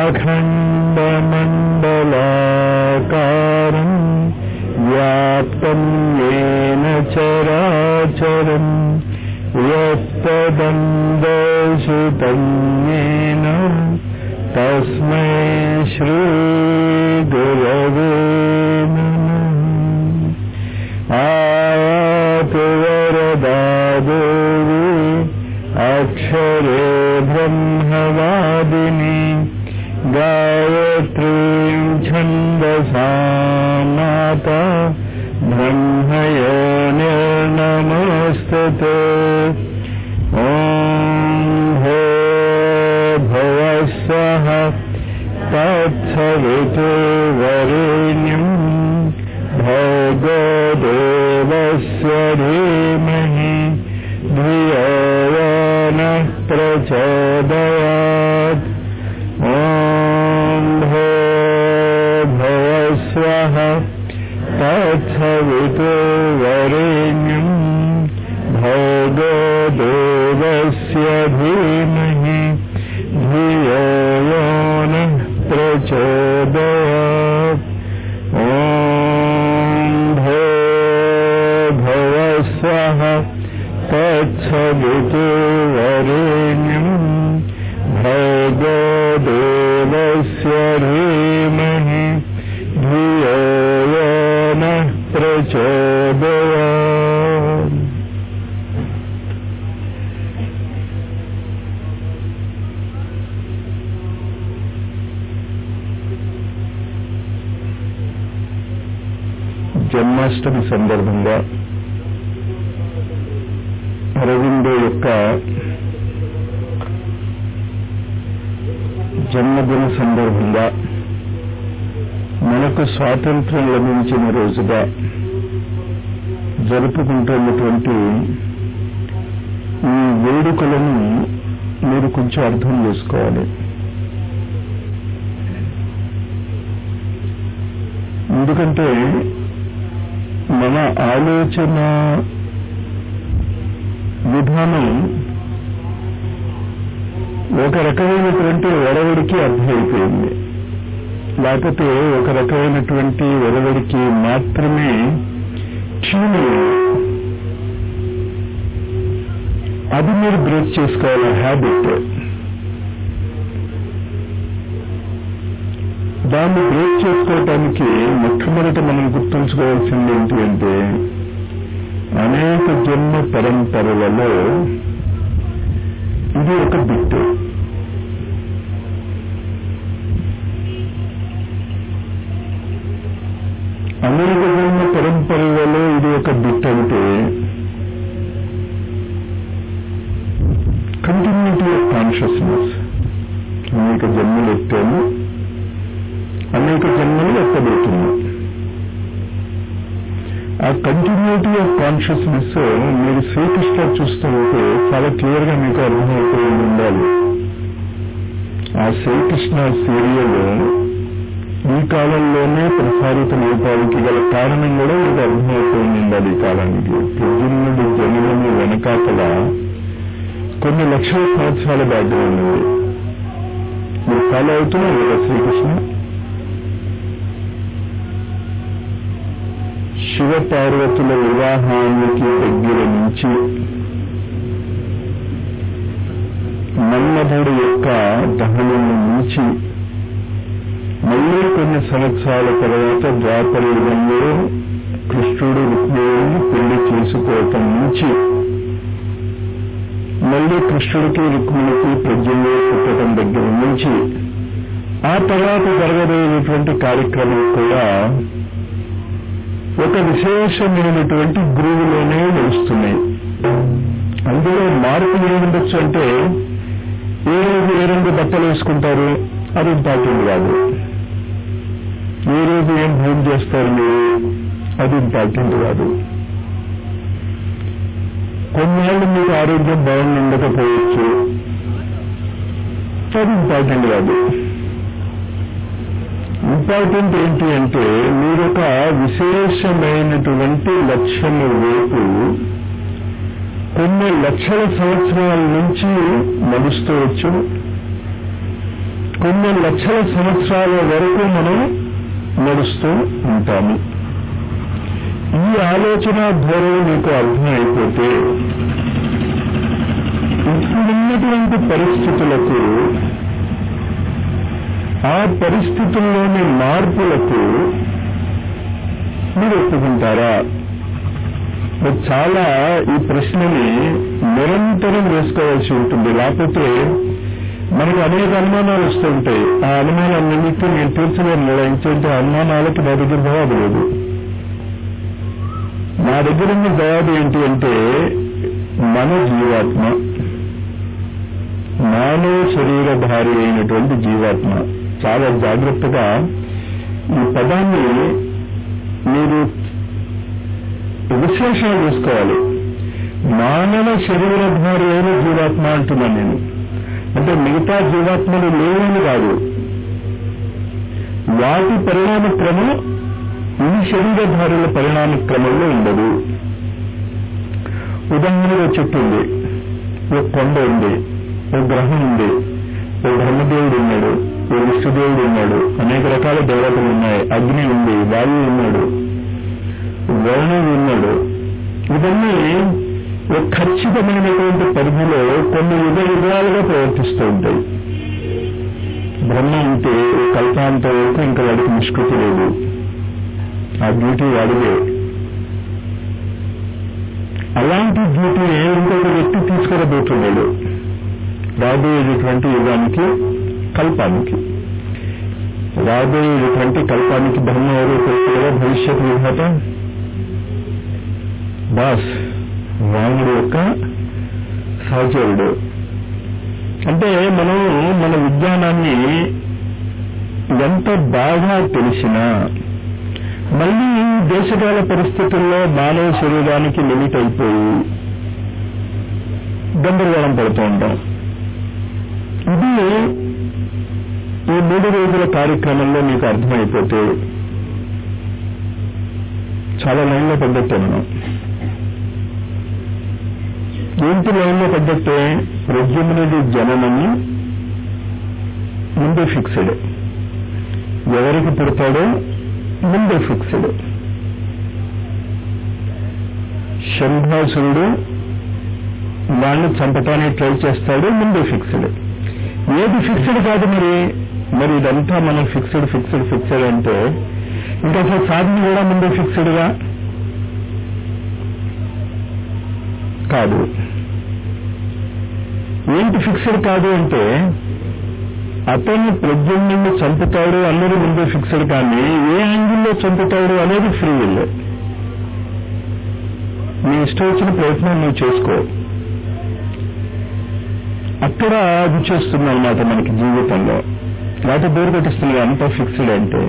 अखण्डमण्डलाकारम् व्याप्तं येन चराचरम् यत्तदन्दर्शितं येन तस्मै श्रीगुरवे नमः आयातु वरदा देवी अक्षरे ब्रह्मवादिनी गायत्रीं छन्दसा माता ब्रह्मयो निर्नमस्तते ॐ भो भवस्वः तत्सवितुर्वरेण्यम् भोगो देवस्य धीमहि धियो यो नः प्रचोदयात् ॐ भो भवस्वः तत्सवितुर्वरेण्यम् भोगो देवस्य धीमहि धियो यो नः प्रचोदयात् ॐ भो भवस्वः तत्सवितुर्वरेण्यम् भोगो देवस्य धीमहि धियो यो नः प्रचोदयात् జన్మాష్టమి సందర్భంగా అరవిందో యొక్క జన్మదిన సందర్భంగా మనకు స్వాతంత్ర్యం లభించిన రోజుగా జరుపుకుంటున్నటువంటి ఈ వేడుకలను మీరు కొంచెం అర్థం చేసుకోవాలి ఎందుకంటే మన ఆలోచన విధానం ఒక రకమైనటువంటి ఒరవడికి అర్థమైపోయింది లేకపోతే ఒక రకమైనటువంటి ఒరవడికి మాత్రమే ట్యూన్ అది మీరు బ్రేక్ చేసుకోవాలి హ్యాబిట్ దాన్ని బ్రేక్ చేసుకోవటానికి మొట్టమొదట మనం గుర్తుంచుకోవాల్సింది ఏంటి అంటే అనేక జన్మ పరంపరలలో ఇది ఒక బిట్టు అనేక జన్మ పరంపరలలో ఇది ఒక బిట్ అంటే కంటిన్యూటీ ఆఫ్ కాన్షియస్నెస్ అనేక జన్మలు ఎత్తాము అనేక జన్మలు ఎత్తబడుతున్నాం ఆ కంటిన్యూటీ ఆఫ్ కాన్షియస్నెస్ మీరు శ్రీకృష్ణ చూస్తూ ఉంటే చాలా క్లియర్ గా మీకు అర్థమవుతూ ఉండాలి ఆ శ్రీకృష్ణ సీరియల్ ఈ కాలంలోనే ప్రసారితం అవటానికి గల కారణం కూడా మీకు అర్థమవుతూ ఉండాలి ఈ కాలానికి ప్రజన్నుడి జనులని వెనకాతల కొన్ని లక్షల సంవత్సరాల బ్యాక్గ్రౌండ్ ఉంది మీరు ఫాలో అవుతున్నారు కదా శ్రీకృష్ణ శివ పార్వతుల వివాహానికి దగ్గర నుంచి మన్మధుడు యొక్క దహనం నుంచి మళ్ళీ కొన్ని సంవత్సరాల తర్వాత ద్వాపర యుగంలో కృష్ణుడు రుక్మిణిని పెళ్లి చేసుకోవటం నుంచి మళ్ళీ కృష్ణుడికి రుక్మిణికి ప్రజ్ఞలో పుట్టడం దగ్గర నుంచి ఆ తర్వాత జరగబోయేటువంటి కార్యక్రమం కూడా ఒక విశేషమైనటువంటి గురువులోనే నడుస్తున్నాయి అందులో మార్పులు ఏముండొచ్చు అంటే ఏ రోజు ఏ రంగు బట్టలు వేసుకుంటారు అది ఇంపార్టెంట్ కాదు ఏ రోజు ఏం భోజనం చేస్తారు మీరు అది ఇంపార్టెంట్ కాదు కొన్నేళ్ళు మీకు ఆరోగ్యం బాగుండి ఉండకపోవచ్చు అది ఇంపార్టెంట్ కాదు ఇంపార్టెంట్ ఏంటి అంటే మీరు ఒక విశేషమైనటువంటి లక్ష్యము వైపు కొన్ని లక్షల సంవత్సరాల నుంచి నడుస్తూ వచ్చు కొన్ని లక్షల సంవత్సరాల వరకు మనం నడుస్తూ ఉంటాము ఈ ఆలోచన ధోరణి మీకు అర్థమైపోతే ఇప్పుడున్నటువంటి పరిస్థితులకు ఆ పరిస్థితుల్లోని మార్పులకు మీరు ఒప్పుకుంటారా మీరు చాలా ఈ ప్రశ్నని నిరంతరం వేసుకోవాల్సి ఉంటుంది లేకపోతే మనకు అనేక అనుమానాలు వస్తూ ఉంటాయి ఆ అనుమానాలన్నింటినీ నేను తీర్చలేను నిర్ణయించేంటే అనుమానాలకు నా దగ్గర జవాబు లేదు నా దగ్గర ఉన్న జవాబు ఏంటి అంటే మన జీవాత్మ మానవ శరీరధారి అయినటువంటి జీవాత్మ చాలా జాగ్రత్తగా ఈ పదాన్ని మీరు విశ్లేషణ చేసుకోవాలి మానవ శరీరధారి అయిన జీవాత్మ అంటున్నాను నేను అంటే మిగతా జీవాత్మలు లేవని కాదు వాటి పరిణామ క్రమం ఈ శరీరధారుల పరిణామ క్రమంలో ఉండదు ఉదాహరణగా చెట్టు ఉంది ఒక కొండ ఉంది ఒక గ్రహం ఉంది ఓ బ్రహ్మదేవుడు ఉన్నాడు ఓ విష్ణుదేవుడు ఉన్నాడు అనేక రకాల దేవతలు ఉన్నాయి అగ్ని ఉంది వాయువు ఉన్నాడు వరుణుడు ఉన్నాడు ఇవన్నీ ఒక ఖచ్చితమైనటువంటి పరిధిలో కొన్ని యుగ యుగాలుగా ప్రవర్తిస్తూ ఉంటాయి బ్రహ్మ ఉంటే కల్పాంత వరకు ఇంకా వాడికి నిష్కృతి లేదు ఆ డ్యూటీ వాడిదే అలాంటి డ్యూటీ ఇంకొక వ్యక్తి తీసుకురబోతున్నాడు రాబోయేటటువంటి యుగానికి కల్పానికి రాబోయేటటువంటి కల్పానికి బ్రహ్మ ఎవరు తెలుసు కదా భవిష్యత్ విధాత బాస్ రాముడు యొక్క సహచరుడు అంటే మనం మన విజ్ఞానాన్ని ఎంత బాగా తెలిసినా మళ్ళీ దేశకాల పరిస్థితుల్లో మానవ శరీరానికి లిమిట్ అయిపోయి గందరగోళం పడుతూ ఉంటాం ఇది ఈ మూడు రోజుల కార్యక్రమంలో మీకు అర్థమైపోతే చాలా లైన్లో పడ్డట్టే మనం ఏంటి లైన్లో పడ్డట్టే ప్రద్యుమ్నుడి జననము ముందే ఫిక్స్డ్ ఎవరికి పుడతాడో ముందే ఫిక్స్డ్ శంభాసురుడు వాడిని చంపటానికి ట్రై చేస్తాడు ముందే ఫిక్స్డ్ ఏది ఫిక్స్డ్ కాదు మరి మరి ఇదంతా మనం ఫిక్స్డ్ ఫిక్స్డ్ ఫిక్స్డ్ అంటే ఇంకా అసలు సాధన కూడా ముందే ఫిక్స్డ్గా కాదు ఏంటి ఫిక్స్డ్ కాదు అంటే అతను ప్రద్యుమ్నుడిని చంపుతాడు అన్నది ముందే ఫిక్స్డ్ కానీ ఏ యాంగిల్లో చంపుతాడు అనేది ఫ్రీ విల్ నీ ఇష్టం వచ్చిన ప్రయత్నం నువ్వు చేసుకో అక్కడ అది చేస్తుంది అనమాట మనకి జీవితంలో లేకపోతే బోరు పెట్టిస్తుంది అంతా ఫిక్స్డ్ అంటే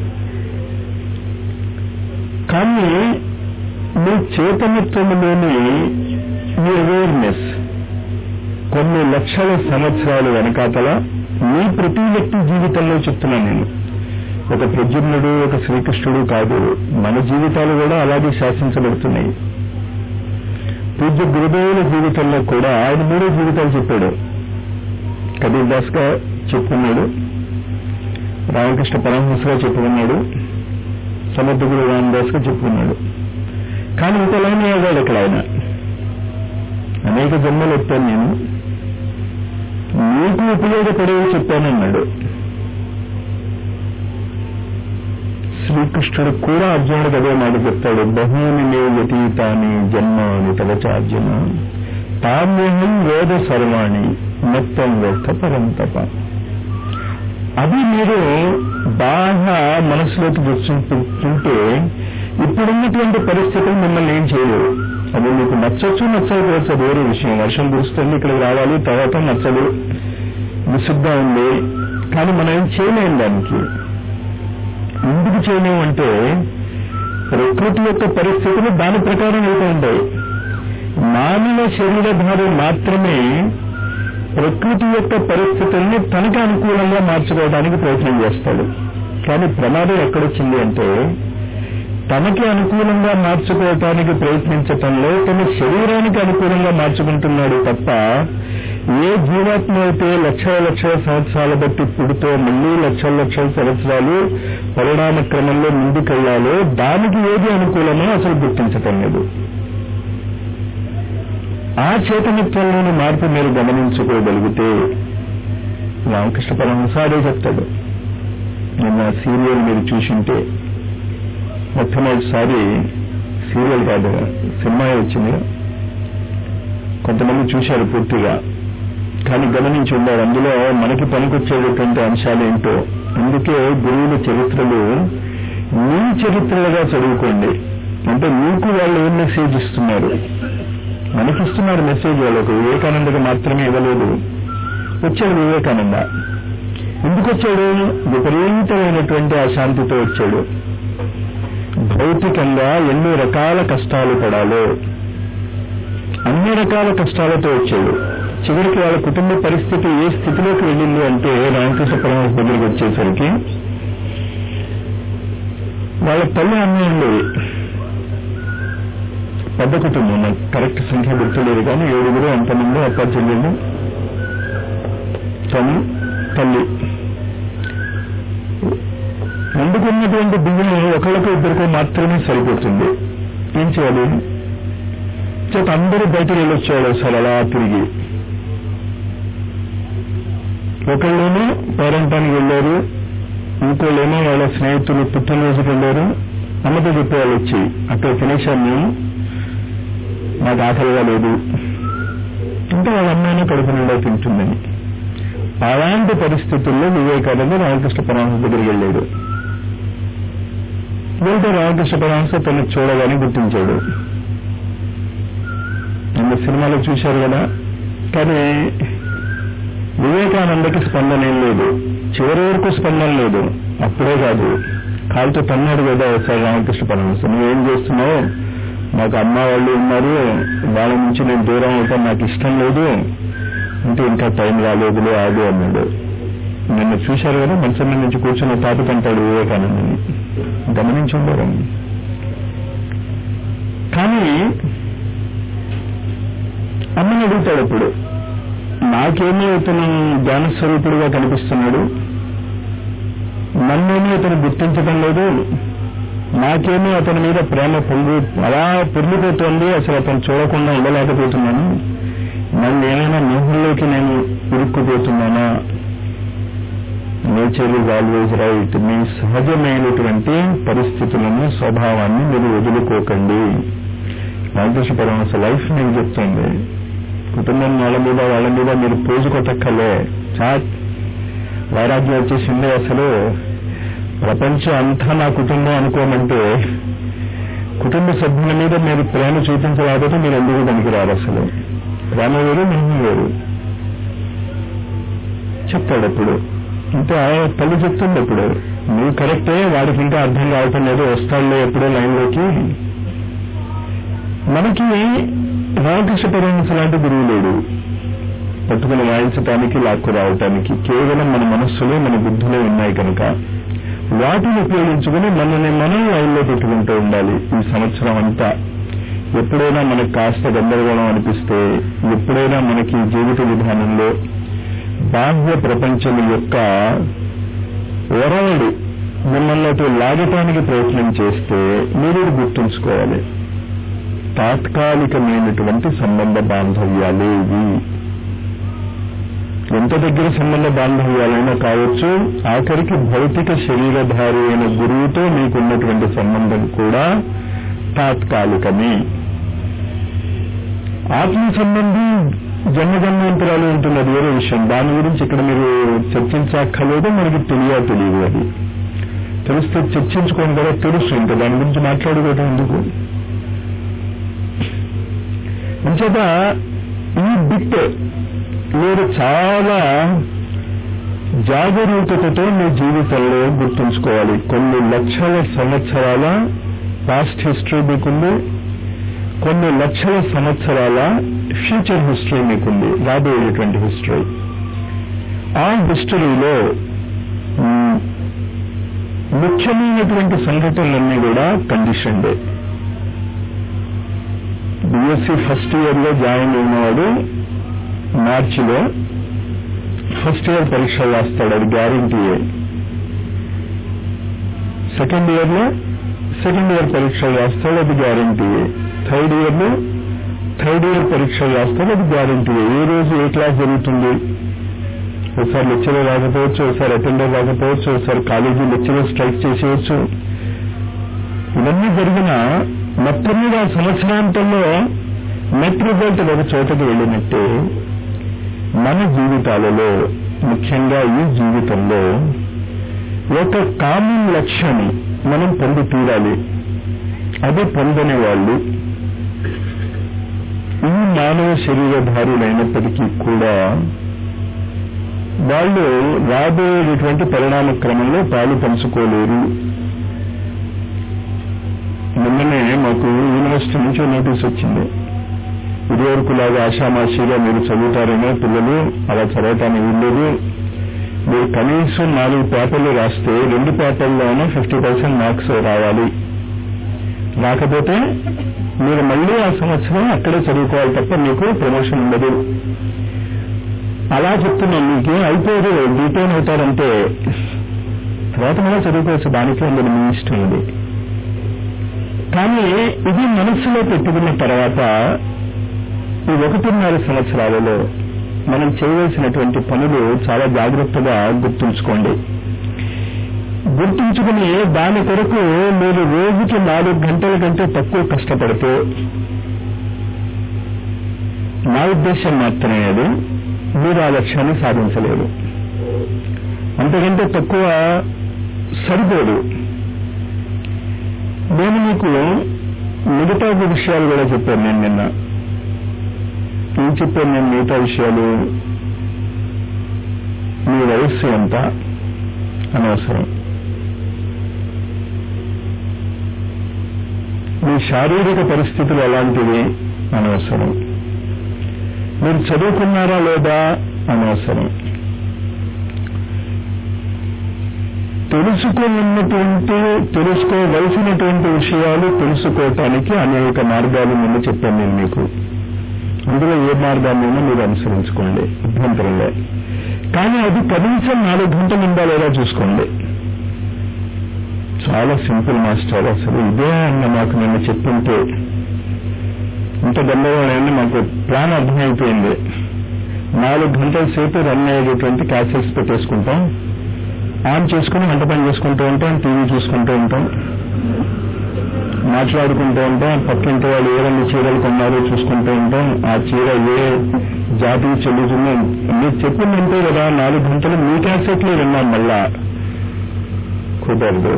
కానీ మీ చైతన్యత్వంలోని మీ అవేర్నెస్ కొన్ని లక్షల సంవత్సరాలు వెనకాతల మీ ప్రతి వ్యక్తి జీవితంలో చెప్తున్నాను నేను ఒక ప్రద్యుమ్నుడు ఒక శ్రీకృష్ణుడు కాదు మన జీవితాలు కూడా అలాగే శాసించబడుతున్నాయి పూజ్య గురుదేవుల జీవితంలో కూడా ఆయన మూడో జీవితాలు చెప్పాడు కబీర్ దాస్ గా చెప్పుకున్నాడు రామకృష్ణ పరమహంసగా చెప్పుకున్నాడు సమర్థ గురు రామదాస్ గా చెప్పుకున్నాడు కానీ ఇంకో లైన్ అయ్యాడు ఇక్కడ ఆయన అనేక జన్మలు ఎత్తాను నేను నీకు ఉపయోగపడేవి చెప్పానన్నాడు శ్రీకృష్ణుడు కూడా అర్జునుడికి అదే మాట చెప్తాడు బహూని మే వ్యతీతాని జన్మాని తవచార్జున తామ్యహం వేద సర్వాణి మొత్తం వ్యర్థ పరంతప అది మీరు బాగా మనసులోకి కూర్చుంటుంటే ఇప్పుడున్నటువంటి పరిస్థితులు మిమ్మల్ని ఏం చేయలేవు అది మీకు నచ్చచ్చు నచ్చకపోవచ్చు అది వేరే విషయం వర్షం కురుస్తుంది ఇక్కడికి రావాలి తర్వాత నచ్చదు విసుగ్గా ఉంది కానీ మనం ఏం చేయలేం దానికి ఎందుకు చేయలేము అంటే ప్రకృతి యొక్క పరిస్థితులు దాని ప్రకారం వెళ్తూ ఉంటాయి మానవ శరీరధారి మాత్రమే ప్రకృతి యొక్క పరిస్థితుల్ని తనకి అనుకూలంగా మార్చుకోవడానికి ప్రయత్నం చేస్తాడు కానీ ప్రమాదం ఎక్కడొచ్చింది అంటే తనకి అనుకూలంగా మార్చుకోవటానికి ప్రయత్నించటంలో తన శరీరానికి అనుకూలంగా మార్చుకుంటున్నాడు తప్ప ఏ జీవాత్మ అయితే లక్షల లక్షల సంవత్సరాల బట్టి పుడుతో మళ్ళీ లక్షల లక్షల సంవత్సరాలు పరిణామ క్రమంలో ముందుకెళ్లాలో దానికి ఏది అనుకూలమో అసలు గుర్తించటం లేదు ఆ చైతన్యత్వంలోని మార్పు మీరు గమనించుకోగలిగితే రామకృష్ణ పరమహంస అదే చెప్తాడు నిన్న సీరియల్ మీరు చూసింటే మొట్టమొదటిసారి సీరియల్ కాదు సినిమా వచ్చింది కొంతమంది చూశారు పూర్తిగా కానీ గమనించి ఉన్నారు అందులో మనకి పనికొచ్చేటటువంటి అంశాలు ఏంటో అందుకే గురువుల చరిత్రలు మీ చరిత్రలుగా చదువుకోండి అంటే మీకు వాళ్ళు ఏం మెసేజ్ ఇస్తున్నారు మనకిస్తున్నారు మెసేజ్ వాళ్ళకు వివేకానందకి మాత్రమే ఇవ్వలేదు వచ్చాడు వివేకానంద ఎందుకు వచ్చాడు విపరీతమైనటువంటి అశాంతితో వచ్చాడు భౌతికంగా ఎన్ని రకాల కష్టాలు పడాలో అన్ని రకాల కష్టాలతో వచ్చాడు చివరికి వాళ్ళ కుటుంబ పరిస్థితి ఏ స్థితిలోకి వెళ్ళింది అంటే రామకృష్ణ పరమహంస దగ్గరికి వచ్చేసరికి వాళ్ళ తల్లి అన్నీ ఉండేవి పెద్ద కుటుంబం నాకు కరెక్ట్ సంఖ్య గుర్తులేదు కానీ ఏడుగురు అంతమంది అప్ప చెల్లెళ్ళు తను తల్లి అందుకున్నటువంటి బియ్యం ఒకళ్ళకు ఇద్దరికో మాత్రమే సరిపోతుంది ఏం చేయాలి చేత అందరూ బయటకు వెళ్ళొచ్చాడు సార్ అలా తిరిగి ఒకళ్ళేమో పేరంటానికి వెళ్ళారు ఇంకోళ్ళేమో వాళ్ళ స్నేహితులు పుట్టినరోజుకి వెళ్ళారు అమ్మతో చెప్పేవాళ్ళు వచ్చి అక్కడ తినేశాను మేము నాకు ఆకలిగా లేదు అంటే వాళ్ళ అమ్మాయిని కడుపు నిండా తింటుందని అలాంటి పరిస్థితుల్లో వివేకానంద రామకృష్ణ పరమహంస దగ్గరికి వెళ్ళాడు వెళ్తే రామకృష్ణ పరమహంస తనకు చూడగానే గుర్తించాడు నిన్న సినిమాలో చూశారు కదా కానీ వివేకానందకి స్పందన ఏం లేదు చివరి వరకు స్పందన లేదు అప్పుడే కాదు కాలుతో తన్నాడు కదా ఒకసారి రామకృష్ణ పరమహంస నువ్వేం చేస్తున్నావు నాకు అమ్మ వాళ్ళు ఉన్నారు వాళ్ళ నుంచి నేను దూరం అవుతాం నాకు ఇష్టం లేదు అంటే ఇంకా టైం రాలేదులే ఆగు అన్నాడు నిన్న చూశారు కదా మంచం మీద నుంచి కూర్చున్న తాతకంటాడు వివేకానందని గమనించి ఉండరు కానీ అమ్మని అడుగుతాడు ఇప్పుడు నాకేమీ ఇతను జ్ఞాన స్వరూపుడుగా కనిపిస్తున్నాడు నన్నేమీ అతను గుర్తించడం లేదు నాకేమీ అతని మీద ప్రేమ పొంగు అలా పొంగిపోతోంది అసలు అతను చూడకుండా ఉండలేకపోతున్నాను నన్ను ఏమైనా మోహంలోకి నేను ఇరుక్కుపోతున్నానా నేచర్ ఈజ్ ఆల్వేజ్ రైట్ మీ సహజమైనటువంటి పరిస్థితులను స్వభావాన్ని మీరు వదులుకోకండి రామకృష్ణ పరమహంస లైఫ్ నేను చెప్తుంది కుటుంబం వాళ్ళ మీద వాళ్ళ మీద మీరు పోజు కొట్టక్కలే చా వైరాగ్యం వచ్చేసింది అసలు ప్రపంచం అంతా నా కుటుంబం అనుకోమంటే కుటుంబ సభ్యుల మీద మీరు ప్రేమ చూపించలేకపోతే మీరు ఎందుకు పనికిరారు అసలు ప్రేమ వేరు మహిమ వేరు చెప్తాడు అప్పుడు అంటే తల్లి చెప్తుంది అప్పుడు నువ్వు కరెక్టే వాడికి ఇంకా అర్థం కావటం లేదు వస్తాడులే ఎప్పుడో లైన్లోకి మనకి రామకృష్ణ పరమహంస లాంటి గురువు లేడు పట్టుకుని వాయించటానికి లాక్కు రావటానికి కేవలం మన మనస్సులో మన బుద్ధిలో ఉన్నాయి కనుక వాటిని ఉపయోగించుకుని మనల్ని మనం లైన్లో పెట్టుకుంటూ ఉండాలి ఈ సంవత్సరం అంతా ఎప్పుడైనా మనకు కాస్త గందరగోళం అనిపిస్తే ఎప్పుడైనా మనకి జీవిత విధానంలో బాహ్య ప్రపంచం యొక్క ఒరవడి మిమ్మల్ని అటు లాగటానికి ప్రయత్నం చేస్తే మీరు ఇది గుర్తుంచుకోవాలి తాత్కాలికమైనటువంటి సంబంధ బాంధవ్యాలే ఇవి ఎంత దగ్గర సంబంధ బాంధవ్యాలైనా కావచ్చు ఆఖరికి భౌతిక శరీరధారి అయిన గురువుతో మీకున్నటువంటి సంబంధం కూడా తాత్కాలికమే ఆత్మ సంబంధం జన్మ జన్మాంతరాలు ఉంటున్నది వేరే విషయం దాని గురించి ఇక్కడ మీరు చర్చించక్కర్లేదు మనకి తెలియ తెలియదు అది తెలిస్తే చర్చించుకోవడం కదా తెలుసు ఇంకా దాని గురించి మాట్లాడుకోవడం ఎందుకు అంచేత ఈ బిట్ మీరు చాలా జాగరూకతతో మీ జీవితంలో గుర్తుంచుకోవాలి కొన్ని లక్షల సంవత్సరాల పాస్ట్ హిస్టరీ మీకుంది కొన్ని లక్షల సంవత్సరాల ఫ్యూచర్ హిస్టరీ మీకుంది రాబోయేటువంటి హిస్టరీ ఆ హిస్టరీలో ముఖ్యమైనటువంటి సంఘటనలన్నీ కూడా కండిషన్డే బిఎస్సి ఫస్ట్ ఇయర్ లో జాయిన్ అయినవాడు మార్చిలో ఫస్ట్ ఇయర్ పరీక్షలు రాస్తాడు అది గ్యారంటీయే సెకండ్ ఇయర్ లో సెకండ్ ఇయర్ పరీక్షలు రాస్తాడు అది గ్యారంటీయే థర్డ్ ఇయర్ లో థర్డ్ ఇయర్ పరీక్షలు రాస్తాడు అది గ్యారంటీయే ఏ రోజు ఏ క్లాస్ జరుగుతుంది ఒకసారి లెక్చరర్ రాకపోవచ్చు ఒకసారి అటెండర్ రాకపోవచ్చు ఒకసారి కాలేజీ లెక్చరర్ స్ట్రైక్ చేసేయచ్చు ఇవన్నీ జరిగిన మొత్తం మీద ఆ సంవత్సరాంతంలో నెట్ రిజల్ట్ ఒక చోటకి వెళ్ళినట్టే మన జీవితాలలో ముఖ్యంగా ఈ జీవితంలో ఒక కామన్ లక్ష్యాన్ని మనం పొంది తీరాలి అది పొందని వాళ్ళు ఈ మానవ శరీరధారులైనప్పటికీ కూడా వాళ్ళు రాబోయేటటువంటి పరిణామ క్రమంలో పాలు పంచుకోలేరు నిన్ననే మాకు యూనివర్సిటీ నుంచి నోటీస్ వచ్చింది ఇదివరకు లాగా ఆషామాషిగా మీరు చదువుతారేమో పిల్లలు అలా చదవటానికి ఉండదు మీరు కనీసం నాలుగు పేపర్లు రాస్తే రెండు పేపర్లోనూ ఫిఫ్టీ పర్సెంట్ మార్క్స్ రావాలి రాకపోతే మీరు మళ్ళీ ఆ సంవత్సరం అక్కడే చదువుకోవాలి తప్ప మీకు ప్రమోషన్ ఉండదు అలా చెప్తున్నాం మీకు అయిపోదు డీటెయిల్ అవుతారంటే తర్వాత మళ్ళీ చదువుకోవచ్చు దానికి ఉండదు మీ ఇష్టం ఇది కానీ ఇది మనస్సులో పెట్టుకున్న తర్వాత ఈ ఒకటిన్నర సంవత్సరాలలో మనం చేయవలసినటువంటి పనులు చాలా జాగ్రత్తగా గుర్తుంచుకోండి గుర్తుంచుకుని దాని కొరకు మీరు రోజుకి నాలుగు గంటల కంటే తక్కువ కష్టపడితే నా ఉద్దేశం మాత్రమే అది మీరు ఆ లక్ష్యాన్ని సాధించలేరు అంతకంటే తక్కువ సరిపోదు నేను మీకు మిగతా విషయాలు కూడా చెప్పాను నేను నిన్న ఏం చెప్పాను నేను మిగతా విషయాలు మీ వయస్సు ఎంత అనవసరం మీ శారీరక పరిస్థితులు ఎలాంటివి అనవసరం మీరు చదువుకున్నారా లేదా అనవసరం తెలుసుకున్నటువంటి తెలుసుకోవలసినటువంటి విషయాలు తెలుసుకోవటానికి అనేక మార్గాలు ముందు చెప్పాను నేను మీకు అందులో ఏ మార్గాన్నైనా మీరు అనుసరించుకోండి అభ్యంతరం లేదు కానీ అది కనీసం నాలుగు గంటలు ఉందా లేదా చూసుకోండి చాలా సింపుల్ మాస్టర్ అసలు ఇదే అన్న మాకు నిన్న చెప్తుంటే ఇంత గందరగోళమైంది మాకు ప్లాన్ అర్థమైపోయింది నాలుగు గంటల సేపు రన్ అయ్యేటటువంటి క్యాసెట్స్ పెట్టేసుకుంటాం ఆన్ చేసుకుని వంట పని చేసుకుంటూ ఉంటాం టీవీ చూసుకుంటూ ఉంటాం మాట్లాడుకుంటూ ఉంటాం పక్కింటి వాళ్ళు ఏ రెండు చీరలు కొన్నారో చూసుకుంటూ ఉంటాం ఆ చీర ఏ జాతికి చెల్లుతుందో మీరు చెప్పిందంటే కదా నాలుగు గంటలు మీ క్యాసెట్లు విన్నాం మళ్ళా కుదరదు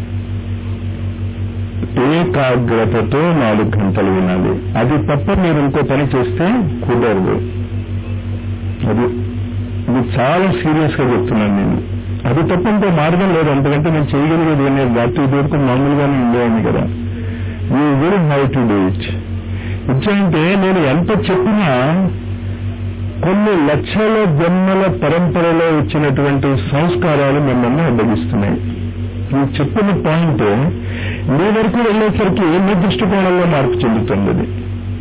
ఏకాగ్రతతో నాలుగు గంటలు వినాలి అది తప్ప మీరు ఇంకో పని చేస్తే కుదరదు అది ఇది చాలా సీరియస్ గా చెప్తున్నాను నేను అది తప్ప ఇంకో మార్గం లేదు అంతకంటే నేను చేయగలిగేది ఏం లేదు రాత్రి దూరకు మామూలుగానే ఉండేవాడిని కదా you will how to do it ఇచ్చంటే నేను ఎంత చెప్పినా కొన్ని లక్షల జన్మల పరంపరలో వచ్చినటువంటి సంస్కారాలు మిమ్మల్ని అడ్డగిస్తున్నాయి నేను చెప్పిన పాయింట్ మీ వరకు వెళ్ళేసరికి మీ దృష్టికోణంలో మార్పు చెందుతుంది అది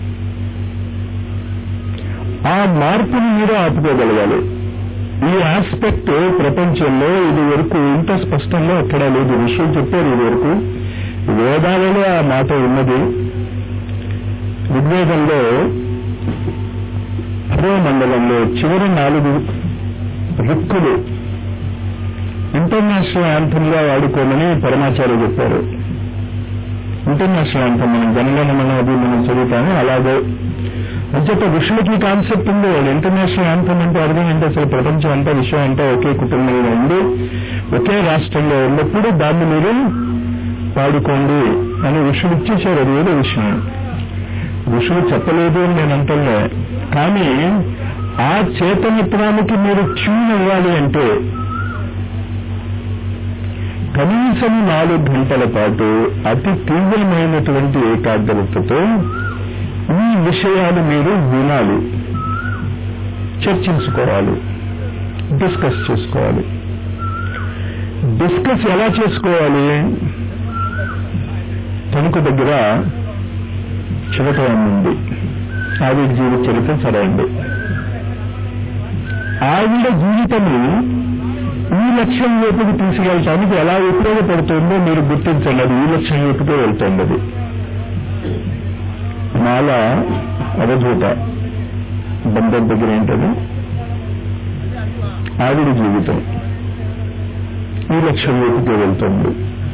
ఆ మార్పుని మీరు ఆపుకోగలగాలి ఈ ఆస్పెక్ట్ ప్రపంచంలో ఇది వరకు ఇంత స్పష్టంగా ఎక్కడా లేదు ఋషులు చెప్పారు ఇది వరకు వేదాలలో ఆ మాట ఉన్నది ఋగ్వేదంలో అరవ మండలంలో చివరి నాలుగు రుక్కులు ఇంటర్నేషనల్ యాంథమ్గా వాడుకోమని పరమాచార్య చెప్పారు ఇంటర్నేషనల్ యాంథమ్ మనం జనగణ మనం అది మనం చదువుతాము అలాగే అంచేత ఋషులకి కాన్సెప్ట్ ఉంది వాళ్ళు ఇంటర్నేషనల్ యాంథమ్ అంటే అర్థం అంటే అసలు ప్రపంచం అంతా విషయం అంతా ఒకే కుటుంబంలో ఉండి ఒకే రాష్ట్రంలో ఉన్నప్పుడు దాన్ని మీరు పాడుకోండి అని ఋషులు ఇచ్చేశారు అది ఏదో విషయం ఋషులు చెప్పలేదు అని నేను అంటున్నా కానీ ఆ చేతనత్వానికి మీరు ట్యూన్ అవ్వాలి అంటే కనీసం నాలుగు గంటల పాటు అతి తీవ్రమైనటువంటి ఏకాగ్రతతో ఈ విషయాలు మీరు వినాలి చర్చించుకోవాలి డిస్కస్ చేసుకోవాలి డిస్కస్ ఎలా చేసుకోవాలి తణుకు దగ్గర చివటం ఉంది ఆవిడ జీవిత చరిత్ర చదవండి ఆవిడ జీవితము ఈ లక్ష్యం వైపుకు తీసుకెళ్ళటానికి ఎలా ఉపయోగపడుతుందో మీరు గుర్తించండి అది ఈ లక్ష్యం వైపుకే వెళ్తుంది అది మాల అవధూత బంధం దగ్గర ఏంటది ఆవిడ జీవితం ఈ లక్ష్యం వైపుకే వెళ్తుంది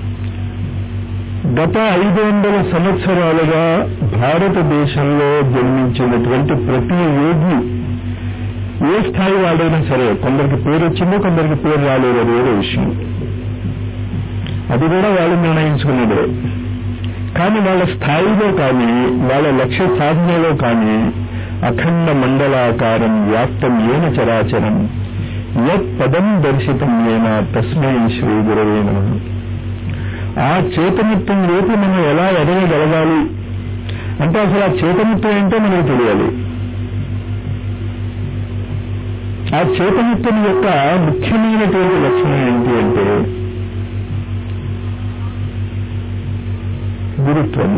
గత ఐదు వందల సంవత్సరాలుగా భారతదేశంలో జన్మించినటువంటి ప్రతి యోగి ఏ స్థాయి వాడైనా సరే కొందరికి పేరు వచ్చిందో కొందరికి పేరు రాలేదు అది వేరే విషయం అది కూడా వాళ్ళు నిర్ణయించుకునేదే కానీ వాళ్ళ స్థాయిలో కానీ వాళ్ళ లక్ష్య సాధనలో కానీ అఖండ మండలాకారం వ్యాప్తం ఏన చరాచరం యత్ పదం దర్శితం ఏన తస్మై శ్రీ గురవే నమః ఆ చేతనిత్వం వైపు మనం ఎలా ఎదగగలగాలి అంటే అసలు ఆ చేతనిత్వం ఏంటో మనకు తెలియాలి ఆ చేతనిత్వం యొక్క ముఖ్యమైనటువంటి లక్షణం ఏంటి అంటే గురుత్వము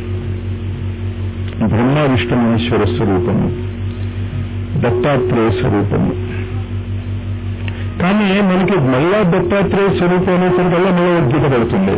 బ్రహ్మ విష్ణు మహేశ్వర స్వరూపము దత్తాత్రేయ స్వరూపము కానీ మనకి మళ్ళా దత్తాత్రేయ స్వరూపం అనేసరికల్లా మళ్ళీ గీత పడుతుంది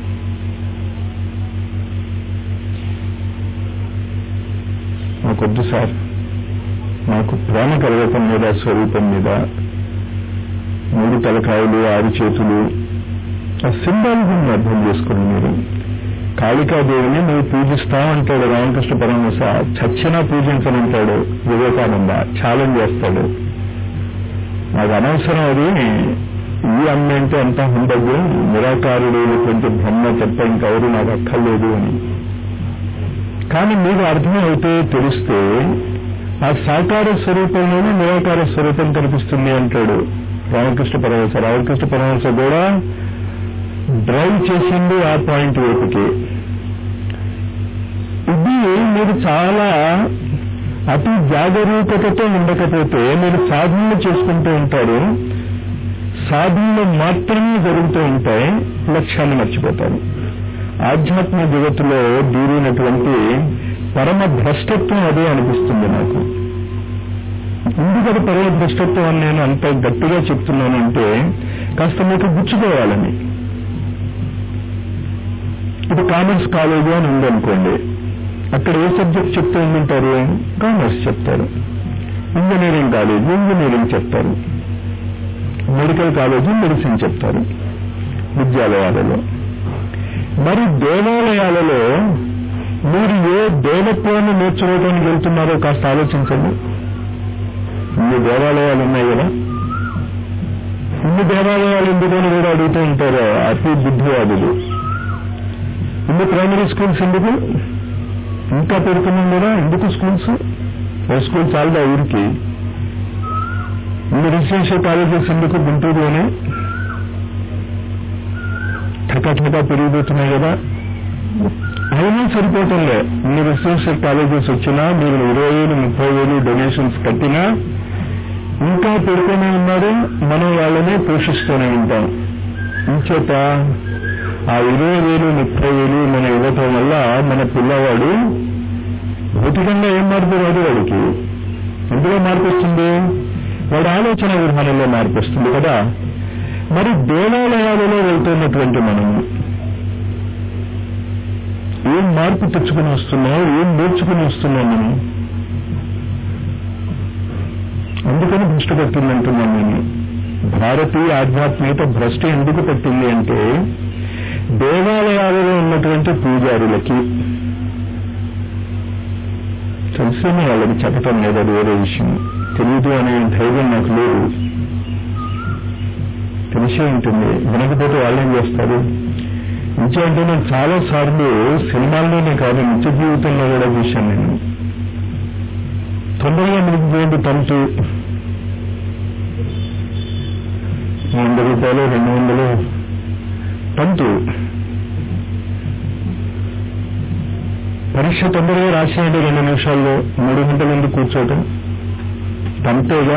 మాకొద్దు సార్ మాకు ప్రేమ కలగటం మీద స్వరూపం మీద మూడు తలకాయలు ఆరు చేతులు ఆ సింబాలిజం అర్థం చేసుకోండి మీరు కాళికాదేవిని నువ్వు పూజిస్తా అంటాడు రామకృష్ణ పరమహంస చచ్చినా పూజించనంటాడు వివేకానంద ఛాలెంజ్ చేస్తాడు నాకు అనవసరం అది ఈ అమ్మ అంటే అంత హుండదు నిరాకారుడైనటువంటి బ్రహ్మ తప్ప ఇంకెవరు నాకు అక్కర్లేదు అని కానీ మీకు అర్థమైతే తెలిస్తే ఆ సాకార స్వరూపంలోనే నిరాకార స్వరూపం కనిపిస్తుంది అంటాడు రామకృష్ణ పరమహంస రామకృష్ణ పరమహంస కూడా డ్రైవ్ చేసింది ఆ పాయింట్ వైపుకి ఇది మీరు చాలా అతి జాగరూకతతో ఉండకపోతే మీరు సాధనలు చేసుకుంటూ ఉంటారు సాధనలు మాత్రమే జరుగుతూ ఉంటాయి లక్ష్యాన్ని మర్చిపోతారు ఆధ్యాత్మిక జగత్తులో దూరినటువంటి పరమ భ్రష్టత్వం అదే అనిపిస్తుంది నాకు ఎందుకది పరమ భ్రష్టత్వం అని నేను అంత గట్టిగా చెప్తున్నానంటే కాస్త మీకు గుచ్చుకోవాలని ఇప్పుడు కామర్స్ కాలేజీ అని ఉందనుకోండి అక్కడ ఏ సబ్జెక్ట్ చెప్తూ ఉంటుంటారు కామర్స్ చెప్తారు ఇంజనీరింగ్ కాలేజీ ఇంజనీరింగ్ చెప్తారు మెడికల్ కాలేజీ మెడిసిన్ చెప్తారు విద్యాలయాలలో మరి దేవాలయాలలో మీరు ఏ దేవత్వాన్ని నేర్చుకోవడానికి వెళ్తున్నారో కాస్త ఆలోచించండి ఇన్ని దేవాలయాలు ఉన్నాయి కదా ఇన్ని దేవాలయాలు ఎందుకని కూడా అడుగుతూ ఉంటారు అతి బుద్ధివాదులు ఇన్ని ప్రైమరీ స్కూల్స్ ఎందుకు ఇంకా పెడుతున్నాం కూడా ఎందుకు స్కూల్స్ ఓ స్కూల్ చాలుదా ఊరికి ఇన్ని రెసిడెన్షియల్ కాలేజెస్ ఎందుకు గుంటూరులోనే ఠకా పెరిగిపోతున్నాయి కదా అయినా సరిపోతుందే ఇన్ని రెసిడెన్షియల్ కాలేజెస్ వచ్చినా మీరు ఇరవై వేలు ముప్పై వేలు డొనేషన్స్ కట్టినా ఇంకా పెడుతూనే ఉన్నారు మనం వాళ్ళనే పోషిస్తూనే ఉంటాం ఇంచేత ఆ ఇరవై వేలు ముప్పై వేలు మనం ఇవ్వటం వల్ల మన పిల్లవాడు భౌతికంగా ఏం మార్పు రాదు వాడికి ఎందులో మార్పు వస్తుంది వాడి ఆలోచన విధానంలో మార్పు వస్తుంది కదా మరి దేవాలయాలలో వెళ్తున్నటువంటి మనము ఏం మార్పు తెచ్చుకుని వస్తున్నాం ఏం నేర్చుకుని వస్తున్నాం మనం అందుకని భ్రష్టు పట్టింది అంటున్నాను నేను భారతీయ ఆధ్యాత్మికత భ్రష్టు ఎందుకు పట్టింది అంటే దేవాలయాలలో ఉన్నటువంటి పూజారులకి తెలిసిన వాళ్ళకి చెప్పటం లేదు అది వేరే విషయం తెలియదు అనే ధైర్యం నాకు లేదు తెలిసే ఉంటుంది వినకపోతే వాళ్ళు ఏం చేస్తారు అంటే నేను చాలా సార్లు సినిమాల్లోనే కాదు నిత్య జీవితంలో కూడా చూశాను నేను తొందరగా మునిగిపోయింది తంతు వంద రూపాయలు రెండు వందలు తంతు పరీక్ష తొందరగా రాసేయండి రెండు నిమిషాల్లో మూడు గంటల ఎందుకు కూర్చోవటం తంతేగా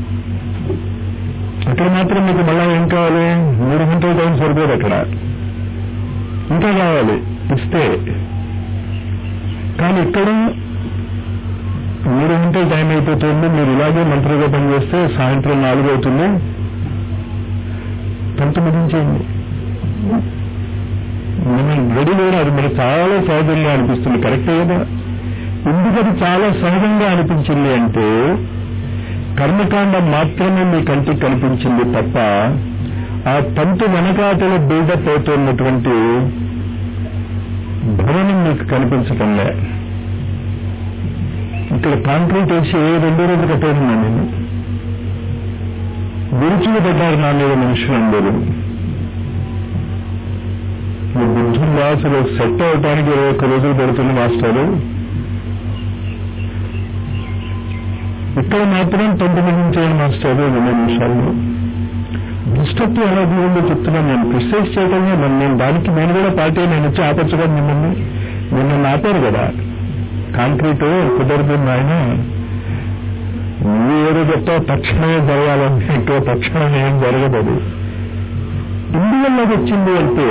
అక్కడ మాత్రం మీకు మళ్ళా ఏం కావాలి మూడు గంటల టైం సరిపోదు అక్కడ ఇంకా కావాలి ఇస్తే కానీ ఇక్కడ మూడు గంటల టైం అయిపోతుంది మీరు ఇలాగే మంత్రిగా పనిచేస్తే సాయంత్రం నాలుగు అవుతుంది పంతొమ్మిది చేయండి మనం రెడీ లేని అది మనకు చాలా సహజంగా అనిపిస్తుంది కరెక్టే కదా ఎందుకు అది చాలా సహజంగా అనిపించింది అంటే కర్మకాండ మాత్రమే మీ కంటికి కనిపించింది తప్ప ఆ తంతు వెనకాతల బిల్డప్ అవుతున్నటువంటి భవనం మీకు కనిపించటంలే ఇక్కడ కాంక్రీట్ వేసి ఏ రెండు రోజులు కట్టేరున్నా నేను విరుచులు పడ్డారు నా మీద మనుషులందరూ ఈ బుద్ధుల్లో అసలు సెట్ అవటానికి ఇరవై ఒక్క రోజులు పడుతుంది మాస్టారు ఇక్కడ మాత్రం తొమ్మిది చేయండి మాస్టారు రెండు నిమిషాల్లో దుష్టత్వం ఎలా ఉందో చెప్తున్నాను నేను క్రిస్టైజ్ చేయటమే మరి నేను దానికి నేను కూడా పార్టీ నేను వచ్చి ఆపచ్చు కదా మిమ్మల్ని నిన్న ఆపారు కదా కాంక్రీట్ కుదరదు ఆయన నువ్వు ఏదో చెప్తావు తక్షణమే జరగాలని ఇంకో తక్షణం ఏం జరగదు ఎందువల్ల అది వచ్చింది అంటే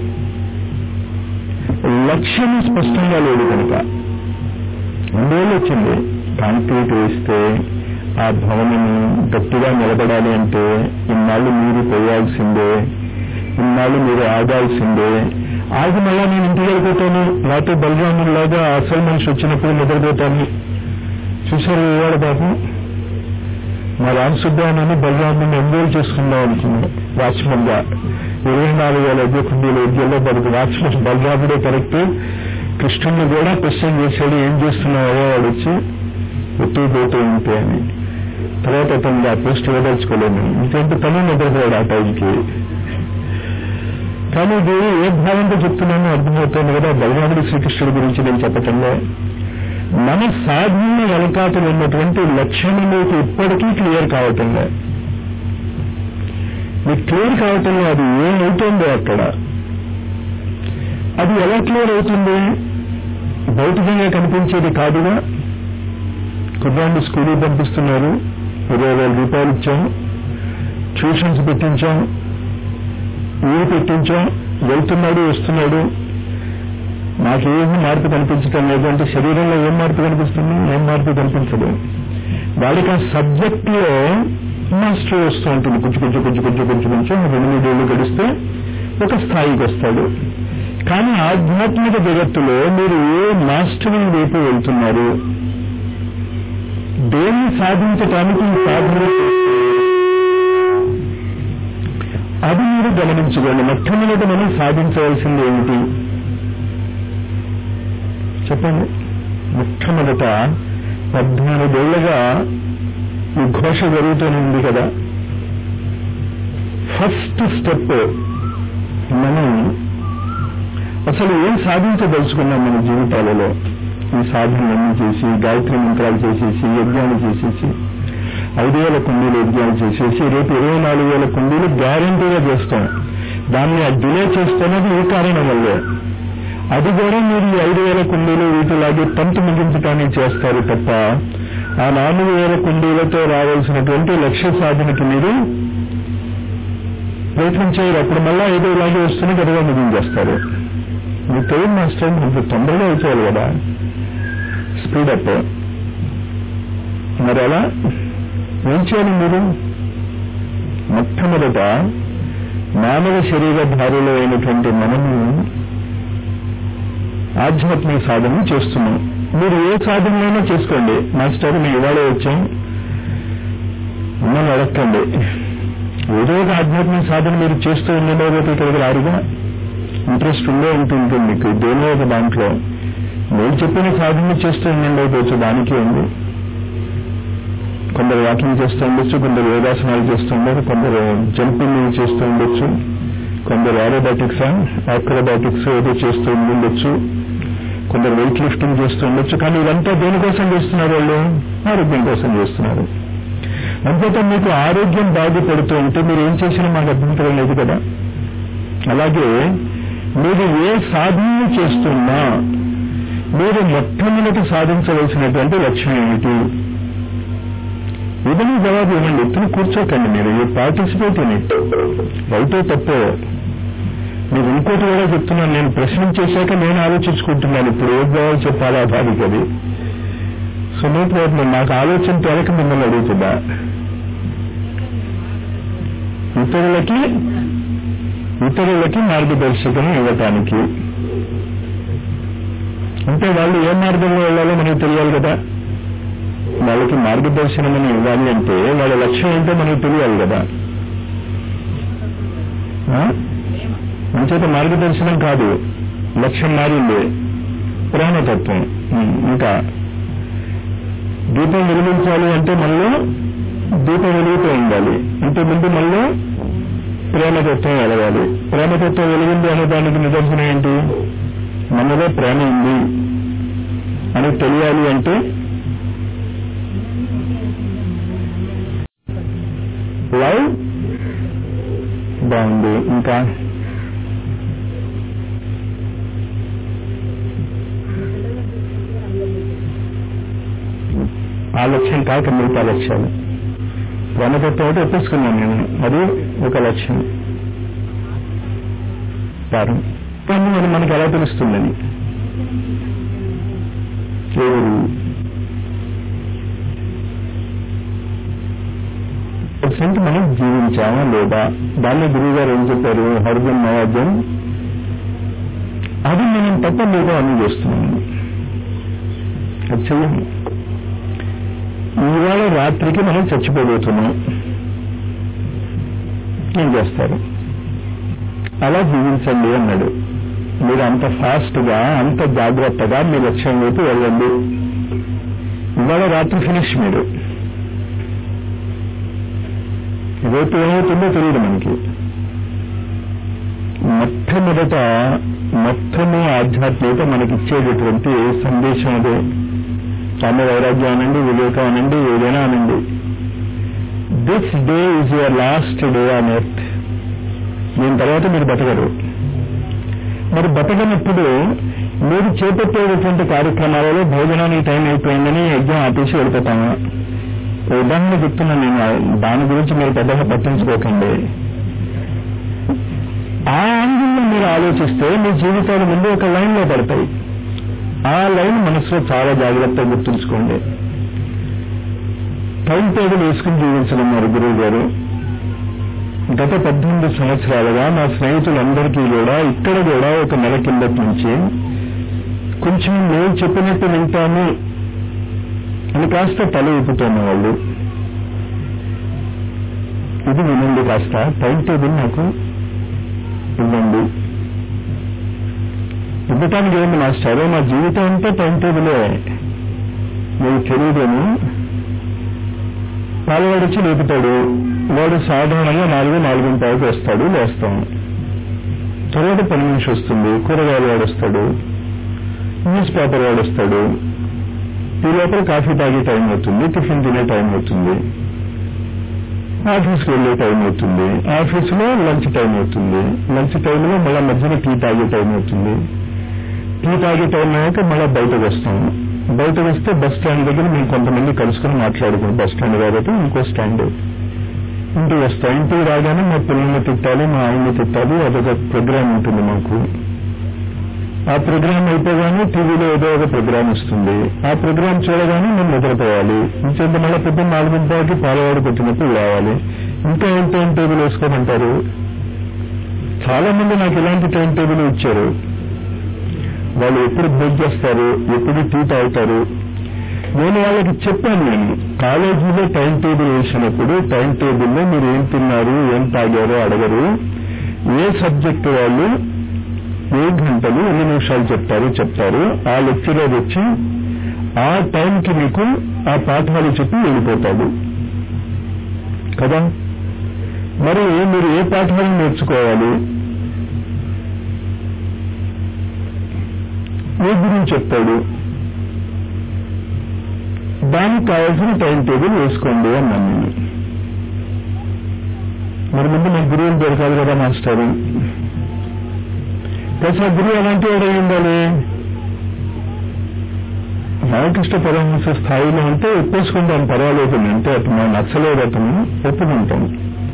లక్ష్యం స్పష్టంగా లేదు కనుక అందువల్ల వచ్చింది కాంక్రీట్ వేస్తే ఆ భవనం గట్టిగా నిలబడాలి అంటే ఇన్నాళ్ళు మీరు పోయాల్సిందే ఇన్నాళ్ళు మీరు ఆగాల్సిందే ఆగి మళ్ళా నేను ఇంటికి వెళ్ళిపోతాను లేకపోతే బలరాములాగా అసలు మనిషి వచ్చినప్పుడు నిద్రపోతాను చూసారు ఇవాళ బాబు మా రామసుబ్బాన్ని బలరాముని ఎన్రోల్ చేసుకుందాం అనుకున్నాను వాచ్మన్ గా ఇరవై నాలుగు వేల అద్దె కుండీల విద్యలో మనకు వాచ్మన్ బలరాముడే కరెక్ట్ కృష్ణుని కూడా క్వశ్చన్ చేశాడు ఏం చేస్తున్నావో వాడు వచ్చి ఎత్తు పోతూ ఉంటే అని తర్వాత అతను ఆ పోస్ట్ ఇవ్వదలుచుకోలేను ఇంకంటే తను నిద్రపోయాడు ఆ టైంకి కానీ ఇది ఏ భావంతో చెప్తున్నానో అర్థమవుతుంది కదా బలరాముడు శ్రీకృష్ణుడి గురించి నేను చెప్పటంలో మన సాధన వెనకాతలు ఉన్నటువంటి లక్ష్యములకు ఇప్పటికీ క్లియర్ కావటంలే మీకు క్లియర్ కావటంలో అది ఏమవుతుందో అక్కడ అది ఎలా క్లియర్ అవుతుంది భౌతికంగా కనిపించేది కాదుగా కుర్రాన్ని స్కూల్కి పంపిస్తున్నారు ఇరవై వేల రూపాయలు ఇచ్చాం ట్యూషన్స్ పెట్టించాం ఊరు పెట్టించాం వెళ్తున్నాడు వస్తున్నాడు నాకేమీ మార్పు కనిపించటం లేదు అంటే శరీరంలో ఏం మార్పు కనిపిస్తుంది ఏం మార్పు కనిపించదు వాడికి ఆ సబ్జెక్ట్ లో మాస్టర్ వస్తూ ఉంటుంది కొంచెం కొంచెం కొంచెం కొంచెం కొంచెం కొంచెం రెండు మూడేళ్లు గడిస్తే ఒక స్థాయికి వస్తాడు కానీ ఆధ్యాత్మిక జగత్తులో మీరు ఏ మాస్టర్ వైపు వెళ్తున్నారు దేన్ని సాధించటానికి ఈ సాధన అది మీరు గమనించుకోండి మొట్టమొదటి మనం సాధించవలసింది ఏమిటి చెప్పండి మొట్టమొదట పద్నాలుగేళ్లుగా ఈ ఘోష జరుగుతూనే ఉంది కదా ఫస్ట్ స్టెప్ మనం అసలు ఏం సాధించదలుచుకున్నాం మన జీవితాలలో ఈ సాధనలన్నీ చేసి గాయత్రి మంత్రాలు చేసేసి యజ్ఞాలు చేసేసి ఐదు వేల కుండీలు యజ్ఞాలు చేసేసి రేపు ఇరవై నాలుగు వేల కుండీలు గ్యారంటీగా చేస్తాం దాన్ని డిలే చేస్తున్నది ఈ కారణం వల్లే అది కూడా మీరు ఈ ఐదు వేల కుండీలు వీటిలాగే తంతు ముగించడానికి చేస్తారు తప్ప ఆ నాలుగు వేల కుండీలతో రావాల్సినటువంటి లక్ష్య సాధనకి మీరు ప్రయత్నం చేయరు అప్పుడు మళ్ళా ఏదో ఇలాగే వస్తున్న గదిగా ముగించేస్తారు మీకు తెలియదు మాస్టర్ మీకు తొందరగా అయిపోవాలి కదా స్పీడప్ మరి అలా ఏం చేయాలి మీరు మొట్టమొదట మానవ శరీరధారులు అయినటువంటి మనము ఆధ్యాత్మిక సాధన చేస్తున్నాం మీరు ఏ సాధనైనా చేసుకోండి మాస్టర్ మేము ఇవాళ వచ్చాం నన్ను అడగండి ఏదో ఒక ఆధ్యాత్మిక సాధన మీరు చేస్తూ ఉండేదో రేపు ఇక్కడికి రారుగా ఇంట్రెస్ట్ ఉండే ఉంటుంది మీకు దేనిలో ఒక దాంట్లో నేను చెప్పిన సాధన చేస్తూ ఉండవచ్చు దానికి ఉంది కొందరు వాకింగ్ చేస్తూ ఉండొచ్చు కొందరు యోగాసనాలు చేస్తూ ఉండరు కొందరు జంపింగ్ చేస్తూ ఉండొచ్చు కొందరు ఏరోబాటిక్స్ ఆక్రోబాటిక్స్ ఏదో చేస్తూ ఉండొచ్చు కొందరు వెయిట్ లిఫ్టింగ్ చేస్తూ ఉండొచ్చు కానీ ఇదంతా దేనికోసం చేస్తున్నారు వాళ్ళు ఆరోగ్యం కోసం చేస్తున్నారు అంతేత మీకు ఆరోగ్యం బాగుపడుతూ ఉంటే మీరు ఏం చేసినా మాకు అభ్యంతరం లేదు కదా అలాగే మీరు ఏ సాధన చేస్తున్నా మీరు మొట్టమొదటి సాధించవలసినటువంటి లక్ష్యం ఏమిటి ఏదైనా జవాబు ఇవ్వండి ఎత్తున కూర్చోకండి మీరు యూ పార్టిసిపేట్ ఇన్ ఇట్ రైతే తప్పో మీరు ఇంకోటి కూడా చెప్తున్నాను నేను ప్రశ్న చేశాక నేను ఆలోచించుకుంటున్నాను ఇప్పుడు ఏ జవాబు చెప్పాలా దానికి అది సో నో ప్రాబ్లం నాకు ఆలోచన తేలక మిమ్మల్ని అడుగుతుందా ఇతరులకి ఇతరులకి మార్గదర్శకం ఇవ్వటానికి అంటే వాళ్ళు ఏ మార్గంలో వెళ్ళాలో మనకు తెలియాలి కదా వాళ్ళకి మార్గదర్శనం అని ఇవ్వాలి అంటే వాళ్ళ లక్ష్యం ఏంటో మనకు తెలియాలి కదా ఆ? అంచేత మార్గదర్శనం కాదు లక్ష్యం మారింది ప్రేమతత్వం ఉమ్, ఇంకా దీపం వెలిగించాలి అంటే మనలో దీపం వెలుగుతూ ఉండాలి అంటే ముందు మనలో ప్రేమతత్వం వెలగాలి ప్రేమతత్వం వెలిగింది అనే దానికి నిదర్శనం ఏంటి మనలో ప్రేమ ఉంది అని తెలియాలి అంటే లవ్ బాగుంది ఇంకా ఆ లక్ష్యం కాక మిగతా లక్ష్యాలు ప్రేమతత్వం అయితే ఒప్పేసుకున్నాను నేను అది ఒక లక్ష్యం కారణం కానీ మరి మనకి ఎలా తెలుస్తుందని ఎవరు పర్సెంట్ మనం జీవించామా లేదా దాన్ని గురువు గారు ఏం చెప్పారు హరిజన్ మయాజన్ అది మనం తప్ప లేదా అని చేస్తున్నాము అది చెయ్యము ఇవాళ రాత్రికి మనం చచ్చిపోబోతున్నాం ఏం చేస్తారు అలా జీవించండి అన్నాడు మీరు అంత ఫాస్ట్ గా అంత జాగ్రత్తగా మీ లక్ష్యం వైపు వెళ్ళండి ఇవాళ రాత్రి ఫినిష్ మీరు రేపు ఏమవుతుందో తెలియదు మనకి మొట్టమొదట మొత్తము ఆధ్యాత్మికత మనకిచ్చేటటువంటి సందేశం అదే స్వామి వైరాగ్యం అనండి వివేకం అనండి ఏదైనా అనండి this day is your last day on earth దీని తర్వాత మీరు బతకరు మరి బతకనప్పుడు మీరు చేపట్టేటటువంటి కార్యక్రమాలలో భోజనానికి టైం అయిపోయిందని యజ్ఞం ఆపేసి వెళ్ళిపోతాము ఓ ఉదాహరణ చెప్తున్నాను నేను దాని గురించి మీరు పెద్దగా పట్టించుకోకండి ఆ యాంగిల్లో మీరు ఆలోచిస్తే మీ జీవితాలు ముందు ఒక లైన్ లో పడతాయి ఆ లైన్ మనసులో చాలా జాగ్రత్తగా గుర్తుంచుకోండి టైం టేబుల్ వేసుకుని జీవించడం మరి గురువు గారు గత పద్దెనిమిది సంవత్సరాలుగా మా స్నేహితులందరికీ కూడా ఇక్కడ కూడా ఒక నెల కిందటి నుంచి కొంచెం మేము చెప్పినట్టు వింటాము అని కాస్త తల ఊపుతున్న వాళ్ళు ఇది వినండి కాస్త టైం టేబుల్ నాకు ఇవ్వండి ఇవ్వటానికి ఏంటి మాస్టర్ మా జీవితం అంతా టైం టేబులే మీకు తెలియదేమో పాలవాడిచ్చి లేపుతాడు వాడు సాధారణంగా నాలుగు నాలుగుంపావుకి వస్తాడు లేస్తాం తర్వాత పని మనిషి వస్తుంది కూరగాయలు వాడు వస్తాడు న్యూస్ పేపర్ వాడు వస్తాడు ఈ లోపల కాఫీ తాగే టైం అవుతుంది టిఫిన్ తినే టైం అవుతుంది ఆఫీస్కి వెళ్ళే టైం అవుతుంది ఆఫీసులో లంచ్ టైం అవుతుంది లంచ్ టైంలో మళ్ళీ మధ్యన టీ తాగే టైం అవుతుంది టీ తాగే టైం అయ్యాక మళ్ళీ బయటకు వస్తాం బయటకు వస్తే బస్ స్టాండ్ దగ్గర మేము కొంతమంది కలుసుకుని మాట్లాడుకున్నాం బస్ స్టాండ్ కాబట్టి ఇంకో స్టాండ్ ఇంటికి వస్తాం ఇంటికి రాగానే మా పిల్లల్ని తిట్టాలి మా ఆయన్ని తిట్టాలి అదొక ప్రోగ్రామ్ ఉంటుంది మాకు ఆ ప్రోగ్రామ్ అయిపోగానే టీవీలో ఏదో ఒక ప్రోగ్రామ్ వస్తుంది ఆ ప్రోగ్రామ్ చూడగానే మేము నిద్రపోవాలి ఇంకేంత మళ్ళీ పొద్దున్న నాలుగింటికి పాలవాడు కొట్టినప్పుడు లేవాలి ఇంకా ఏం టైం టేబుల్ వేసుకోమంటారు చాలా మంది నాకు ఇలాంటి టైం టేబుల్ ఇచ్చారు వాళ్ళు ఎప్పుడు బ్రేక్ చేస్తారు ఎప్పుడు టీ తాగుతారు నేను వాళ్ళకి చెప్పాను నేను కాలేజీలో టైం టేబుల్ వేసినప్పుడు టైం టేబుల్లో మీరు ఏం తిన్నారు ఏం తాగారో అడగరు ఏ సబ్జెక్ట్ వాళ్ళు ఏ గంటలు ఎన్ని నిమిషాలు చెప్తారు చెప్తారు ఆ లెక్చరర్ వచ్చి ఆ టైంకి మీకు ఆ పాఠాలు చెప్పి వెళ్ళిపోతాడు కదా మరి మీరు ఏ పాఠాలు నేర్చుకోవాలి ఏ గురించి చెప్తాడు దానికి కావాల్సిన టైం టేబుల్ వేసుకోండి అన్నాను నేను మరి ముందు నాకు గురువులు దొరకాలి కదా మాస్టర్ ప్రతి గురువు ఎలాంటి వాడు అయి ఉండాలి రామకృష్ణ పరమహంస స్థాయిలో ఉంటే ఒప్పేసుకుంటాం పర్వాలేదు అంటే అతను నాకు నచ్చలేదు అతను ఒప్పుకుంటాం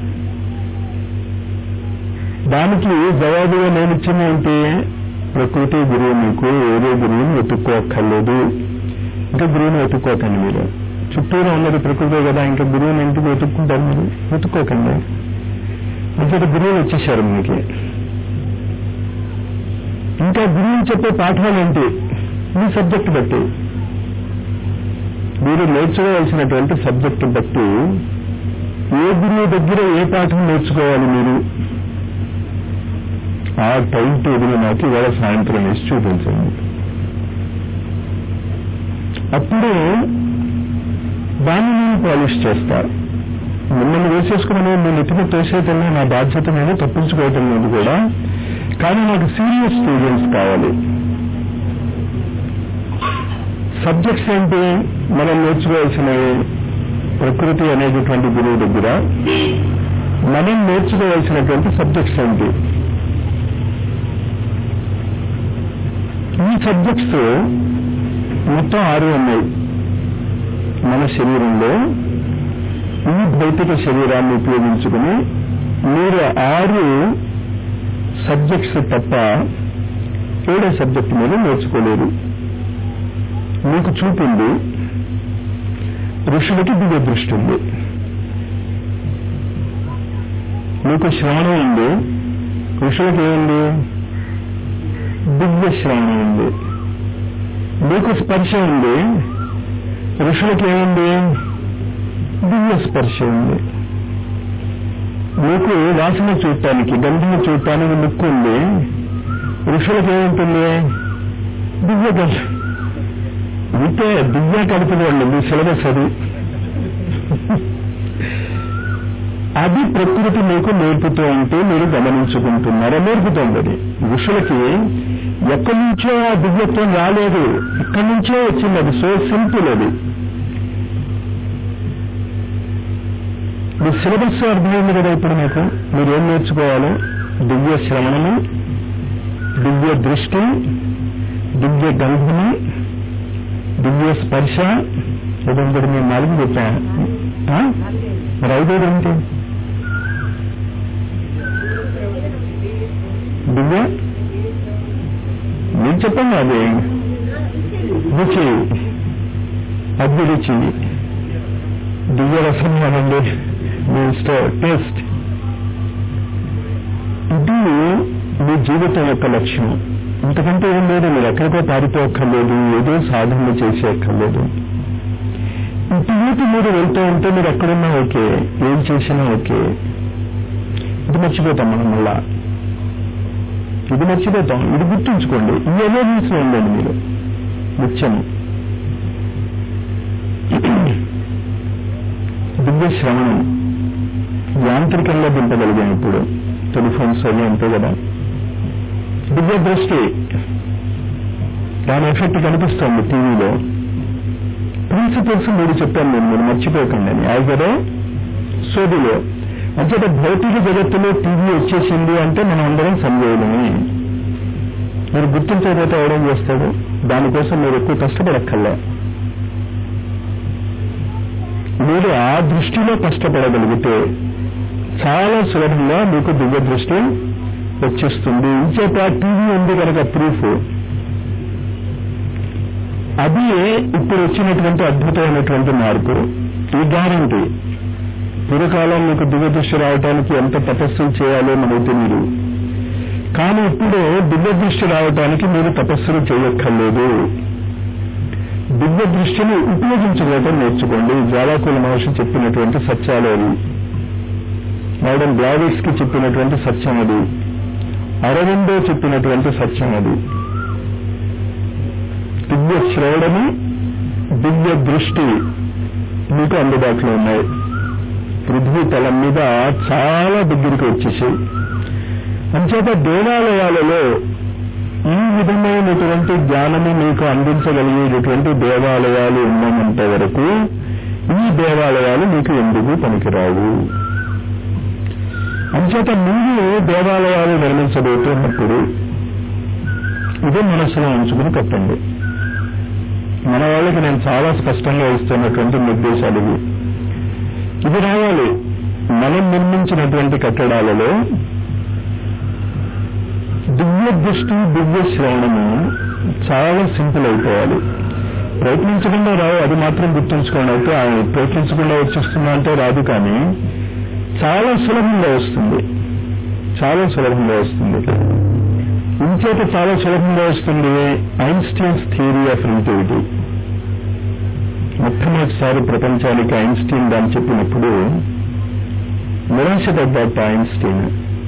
దానికి జవాబుగా నేను ఇచ్చింది ఏంటి ప్రకృతి గురువు మీకు వేరే గురువుని వెతుక్కోక్కర్లేదు ఇంకా గురువుని వెతుక్కోకండి మీరు చుట్టూరా ఉన్నది ప్రకృతి కదా ఇంకా గురువుని ఎందుకు వెతుక్కుంటారు మీరు వెతుక్కోకండి అంతటి గురువులు వచ్చేసారు మీకు ఇంకా గురువులు చెప్పే పాఠాలు ఏంటి మీ సబ్జెక్ట్ బట్టి మీరు నేర్చుకోవాల్సినటువంటి సబ్జెక్ట్ బట్టి ఏ గురువు దగ్గర ఏ పాఠం నేర్చుకోవాలి మీరు ఆ టైం టేబుల్ నాకు ఇవాళ సాయంత్రం వేసి చూపించండి అప్పుడు దాన్ని నేను పాలిష్ చేస్తా మిమ్మల్ని వేసేసుకుని నేను ఎత్తున తోసేయటంలో నా బాధ్యత నేను తప్పించుకోవటం లేదు కూడా కానీ నాకు సీరియస్ స్టూడెంట్స్ కావాలి సబ్జెక్ట్స్ ఏంటి మనం నేర్చుకోవాల్సినవి ప్రకృతి అనేటటువంటి గురువు దగ్గర మనం నేర్చుకోవాల్సినటువంటి సబ్జెక్ట్స్ ఏంటి ఈ సబ్జెక్ట్స్ మొత్తం ఆరు ఉన్నాయి మన శరీరంలో ఈ భౌతిక శరీరాన్ని ఉపయోగించుకుని మీరు ఆరు సబ్జెక్ట్స్ తప్ప ఏడో సబ్జెక్ట్ మీద నేర్చుకోలేరు మీకు చూపింది ఋషులకి దివ్య దృష్టి ఉంది మీకు శ్రవణం ఉంది ఋషులకి ఏముంది దివ్య శ్రవణం ఉంది మీకు స్పర్శ ఉంది ఋషులకి ఏముంది దివ్య స్పర్శ ఉంది మీకు వాసన చూడటానికి గంధం చూడటానికి ముక్కు ఉంది ఋషులకు ఏముంటుంది దివ్య గంధం ఇంతే దివ్య కడుపులో మీ సిలబస్ అది అది ప్రకృతి మీకు నేర్పుతూ ఉంటే మీరు గమనించుకుంటున్నారా నేర్పుతోంది అది ఋషులకి ఎక్కడి నుంచో ఆ దివ్యత్వం రాలేదు ఇక్కడి నుంచో వచ్చింది అది సో సింపుల్ అది మీ సిలబస్ అర్థమైంది కదా ఇప్పుడు మీకు మీరు ఏం నేర్చుకోవాలో దివ్య శ్రవణము దివ్య దృష్టి దివ్య గంధము దివ్య స్పర్శ ఇదంతటి నేను నాలుగు చెప్పాను ఆ? మరి ఐదోది ఏంటి దివ్య మీరు చెప్పండి అది రుచి అభిరుచి దివ్య రసం అనండి మీ టేస్ట్ ఇది మీ జీవితం యొక్క లక్ష్యం ఇంతకంటే ఏం లేదు మీరు ఎక్కడికో పారిపోక్కర్లేదు ఏదో సాధన చేసేయక్కర్లేదు ఇటువైపు మీరు వెళ్తూ ఉంటే మీరు ఎక్కడున్నా ఓకే ఏం చేసినా ఓకే ఇది మర్చిపోతాం మనం మళ్ళా ఇది మర్చిపోతాం ఇది గుర్తుంచుకోండి ఈ అవేర్నెస్ లో ఉండండి మీరు ముఖ్యము దివ్య శ్రవణం యాంత్రికంగా దింపగలిగాం ఇప్పుడు టెలిఫోన్స్ అవి అంతే కదా దివ్య దృష్టి దాని ఎఫెక్ట్ కనిపిస్తోంది టీవీలో ప్రిన్సిపల్స్ మూడు చెప్పాను నేను మీరు మర్చిపోకండి అని యాజరో సోదిలో అంచేత భౌతిక జగత్తులో టీవీ వచ్చేసింది అంటే మనం అందరం సంజయులమే మీరు గుర్తించకపోతే అవడం చేస్తాడు దానికోసం మీరు ఎక్కువ కష్టపడక్కర్లే మీరు ఆ దృష్టిలో కష్టపడగలిగితే చాలా సులభంగా మీకు దివ్య దృష్టి వచ్చేస్తుంది ఇంచేత టీవీ ఉంది కనుక ప్రూఫ్ అది ఇప్పుడు వచ్చినటువంటి అద్భుతమైనటువంటి మార్పు ఈ గ్యారంటీ పూర్వకాలం మీకు దివ్య దృష్టి రావడానికి ఎంత తపస్సులు చేయాలో మనకు తెలియదు కానీ ఇప్పుడు దివ్య దృష్టి రావడానికి మీరు తపస్సులు చేయక్కర్లేదు దివ్య దృష్టిని ఉపయోగించుకోవటం నేర్చుకోండి జ్వాలాకుల మహర్షి చెప్పినటువంటి సత్యాలు అవి మేడం బ్లావిక్స్ కి చెప్పినటువంటి సత్యం అది అరవిందో చెప్పినటువంటి సత్యం అది దివ్య శ్రవణము దివ్య దృష్టి మీకు అందుబాటులో ఉన్నాయి పృథ్వీ తలం మీద చాలా దగ్గరికి వచ్చేసి అంచేత దేవాలయాలలో ఈ విధమైనటువంటి జ్ఞానము మీకు అందించగలిగేటటువంటి దేవాలయాలు ఉన్నంత వరకు ఈ దేవాలయాలు మీకు ఎందుకు పనికిరావు అంచేత మీరు దేవాలయాలు నిర్మించబోతున్నప్పుడు ఇదే మనసులో ఉంచుకుని కట్టండి మన వాళ్ళకి నేను చాలా స్పష్టంగా ఇస్తున్నటువంటి నిర్దేశాలు ఇవి ఇది రావాలి మనం నిర్మించినటువంటి కట్టడాలలో దివ్య దృష్టి దివ్య శ్రవణము చాలా సింపుల్ అయిపోవాలి ప్రయత్నించకుండా రావు అది మాత్రం గుర్తుంచుకోండి అయితే ఆ ప్రయత్నించకుండా వచ్చేస్తుందా అంటే రాదు కానీ చాలా సులభంగా వస్తుంది చాలా సులభంగా వస్తుంది ఇంచేత చాలా సులభంగా వస్తుంది ఐన్స్టీన్స్ థియరీ ఆఫ్ రిలేటివిటీ మొట్టమొదటిసారి ప్రపంచానికి ఐన్స్టీన్ దాన్ని చెప్పినప్పుడు నిరాశపడ్డాట ఐన్స్టీన్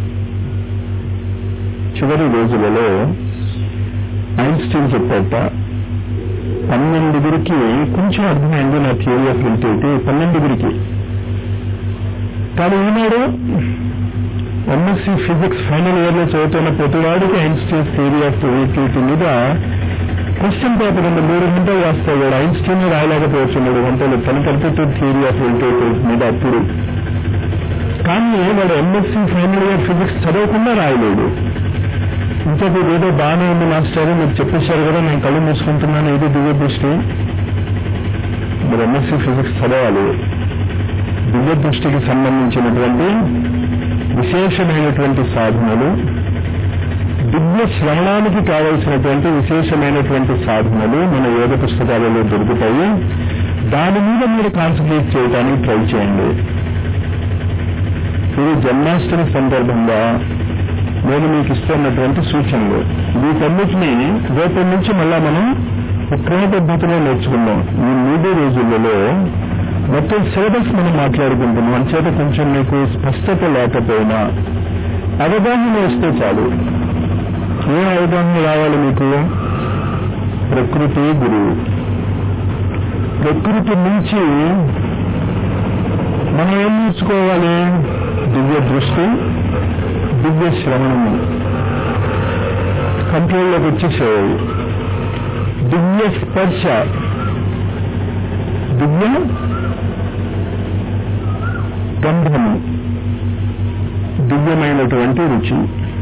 చివరి రోజులలో ఐన్స్టీన్ చెప్పాట పన్నెండుగురికి కొంచెం అర్థమైంది నా థియరీ ఆఫ్ రిలేటివిటీ పన్నెండుగురికి కానీ ఈనాడు ఎంఎస్సీ ఫిజిక్స్ ఫైనల్ ఇయర్ లో చదువుతున్న ప్రతివాడికి ఐన్స్టీన్ థియరీ ఆఫ్ రిలేటివిటీ మీద క్వశ్చన్ పేపర్ ఉంది మూడు గంటలు రాస్తాడు వాడు ఐన్స్టీన్ రాయలేకపోవచ్చు మూడు గంటలు తన కల్పిటెడ్ థియరీ ఆఫ్ రిలేటివిటీ మీద అప్పుడు కానీ వాడు ఎంఎస్సీ ఫైనల్ ఇయర్ ఫిజిక్స్ చదవకుండా రాయలేడు ఇంకొక ఏదో బాగానే ఉంది మాస్టర్ మీరు చెప్పేశారు కదా నేను కళ్ళు మూసుకుంటున్నాను ఏదో దివ్య దృష్టి మీరు ఎంఎస్సీ ఫిజిక్స్ చదవాలి దివ్య దృష్టికి సంబంధించినటువంటి విశేషమైనటువంటి సాధనలు దివ్య శ్రవణానికి కావలసినటువంటి విశేషమైనటువంటి సాధనలు మన యోగ పుస్తకాలలో దొరుకుతాయి దాని మీద మీరు కాన్సన్ట్రేట్ చేయడానికి ట్రై చేయండి ఇది జన్మాష్టమి సందర్భంగా నేను మీకు ఇస్తున్నటువంటి సూచనలు వీటన్నిటినీ రేపటి నుంచి మళ్ళా మనం క్రమ పద్ధతిలో నేర్చుకుందాం ఈ మూడు రోజులలో మొత్తం సిలబస్ మనం మాట్లాడుకుంటున్నాం అంచేత కొంచెం మీకు స్పష్టత లేకపోయినా అవగాహన వస్తే చాలు ఏ అవగాహన రావాలి మీకు ప్రకృతి గురువు ప్రకృతి నుంచి మనం ఏం నేర్చుకోవాలి దివ్య దృష్టి దివ్య శ్రవణము కంట్రోల్లోకి వచ్చేసేవాడు దివ్య స్పర్శ దివ్య గంధము దివ్యమైనటువంటి రుచి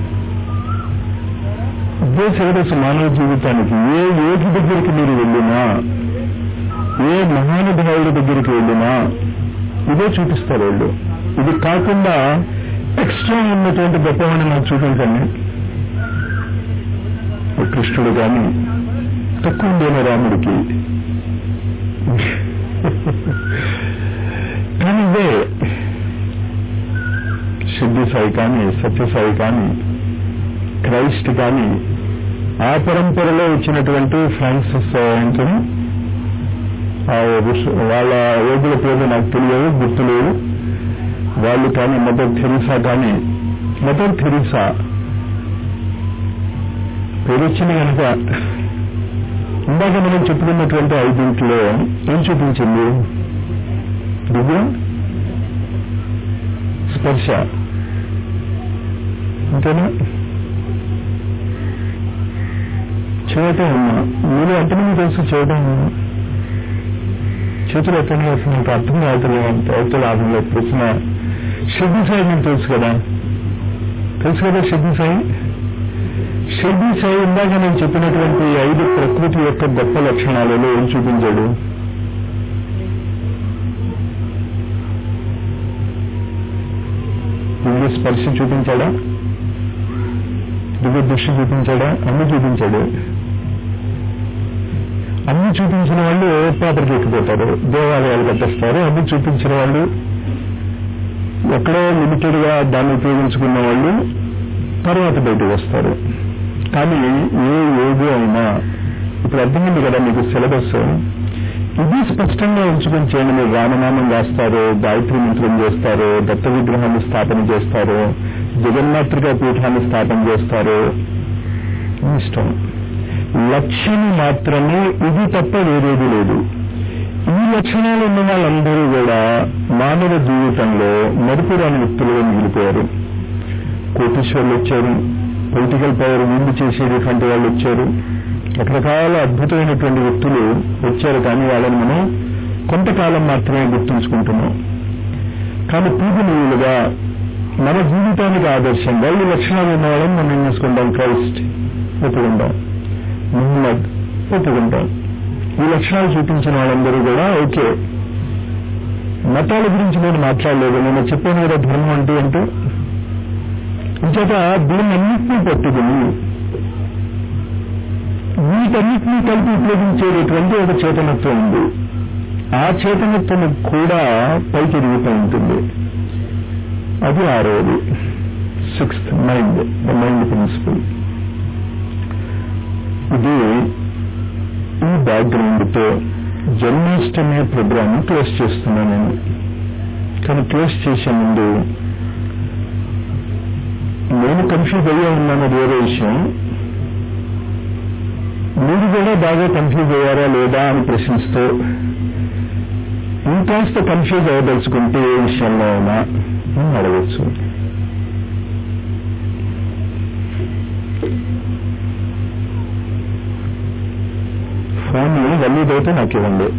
ఇదే సిలబస్ మానవ జీవితానికి ఏ యోగి దగ్గరికి మీరు వెళ్ళినా ఏ మహానుభావుడి దగ్గరికి వెళ్ళినా ఇదే చూపిస్తారు వాళ్ళు ఇది కాకుండా ఎక్స్ట్రా ఉన్నటువంటి గొప్పవాడిని నాకు చూపించండి కృష్ణుడు కానీ తక్కువ ఉండేన రాముడికి కానీ ఇదే సిద్ధి సాయి కానీ సత్యసాయి కానీ క్రైస్ట్ కానీ ఆ పరంపరలో వచ్చినటువంటి ఫ్రాన్సిస్ ఏంటని ఆ ఋషు- వాళ్ళ యోగుల పేరు నాకు తెలియదు గుర్తులేవు వాళ్ళు కానీ మదర్ థెరిసా కానీ మదర్ థెరిసా పేరు వచ్చింది కనుక ఇందాక మనం చెప్పుకున్నటువంటి ఐదింటిలో ఏం చూపించింది దివ్య స్పర్శ అంతేనా చేయటం ఉన్నా మీరు ఎంతమంది తెలుసు చేయటం ఉన్నా చేతులు ఎక్కడ వేసిన నాకు అర్థం కావట్లేదు అంత అవతల ఆదంలో ప్రశ్న షిడ్డి సాయి మీకు తెలుసు కదా తెలుసు కదా షిడ్డి సాయి షిడ్డి సాయి ఇందాక నేను చెప్పినటువంటి ఐదు ప్రకృతి యొక్క గొప్ప లక్షణాలలో ఏం చూపించాడు దివ్య స్పర్శ చూపించాడా దివ్య దృష్టి చూపించాడా అన్ని చూపించాడు అన్ని చూపించిన వాళ్ళు పేపర్కి ఎక్కిపోతారు దేవాలయాలు కట్టేస్తారు అన్ని చూపించిన వాళ్ళు ఎక్కడో లిమిటెడ్ గా దాన్ని ఉపయోగించుకున్న వాళ్ళు తర్వాత బయటకు వస్తారు కానీ ఏ యోగి అయినా ఇప్పుడు అర్థమైంది కదా మీకు సిలబస్ ఇది స్పష్టంగా ఉంచుకొని చేయండి మీరు రామనామం రాస్తారు గాయత్రి మంత్రం చేస్తారు దత్త విగ్రహాన్ని స్థాపన చేస్తారు జగన్మాతృక పీఠాన్ని స్థాపన చేస్తారు మీ ఇష్టం లక్ష్యం మాత్రమే ఇది తప్ప వేరేది లేదు ఈ లక్షణాలు ఉన్న వాళ్ళందరూ కూడా మానవ జీవితంలో మరుపురాని వ్యక్తులుగా మిగిలిపోయారు కోటీశ్వర్లు వచ్చారు పొలిటికల్ పవర్ వీళ్ళు చేసేటటువంటి వాళ్ళు వచ్చారు రకరకాల అద్భుతమైనటువంటి వ్యక్తులు వచ్చారు కానీ వాళ్ళని మనం కొంతకాలం మాత్రమే గుర్తుంచుకుంటున్నాం కానీ పూజనీయులుగా మన జీవితానికి ఆదర్శంగా ఈ లక్షణాలు ఉన్న వాళ్ళని మనం ఏం చేసుకుంటాం క్రైస్ట్ ఒప్పుకుంటాం ముహమ్మద్ ఒప్పుకుంటాం ఈ లక్షణాలు చూపించిన వాళ్ళందరూ కూడా ఓకే మతాల గురించి నేను మాట్లాడలేదు నేను చెప్పాను కదా ధర్మం అంటే అంటూ ఇంచేత దీన్ని అన్నింటినీ పట్టుకుని వీటన్నిటినీ కలిపి ఉపయోగించేటటువంటి ఒక చేతనత్వం ఉంది ఆ చేతనత్వం కూడా పైకి ఎదుగుతూ ఉంటుంది అది ఆరోది sixth mind the mind principle ఇది ఈ బ్యాక్గ్రౌండ్ తో జన్మాష్టమి ప్రోగ్రామ్ క్లోజ్ చేస్తున్నాను నేను కానీ క్లోజ్ చేసే ముందు నేను కన్ఫ్యూజ్ అయ్యే ఉన్నాను వేరే విషయం మీరు కూడా బాగా కన్ఫ్యూజ్ అయ్యారా లేదా అని ప్రశ్నిస్తూ ఇంకాస్త కన్ఫ్యూజ్ అవ్వదలుచుకుంటే ఏ విషయంలో అయినా అని అడగచ్చు ఫోన్ వల్లీదైతే నాకు ఇవ్వండి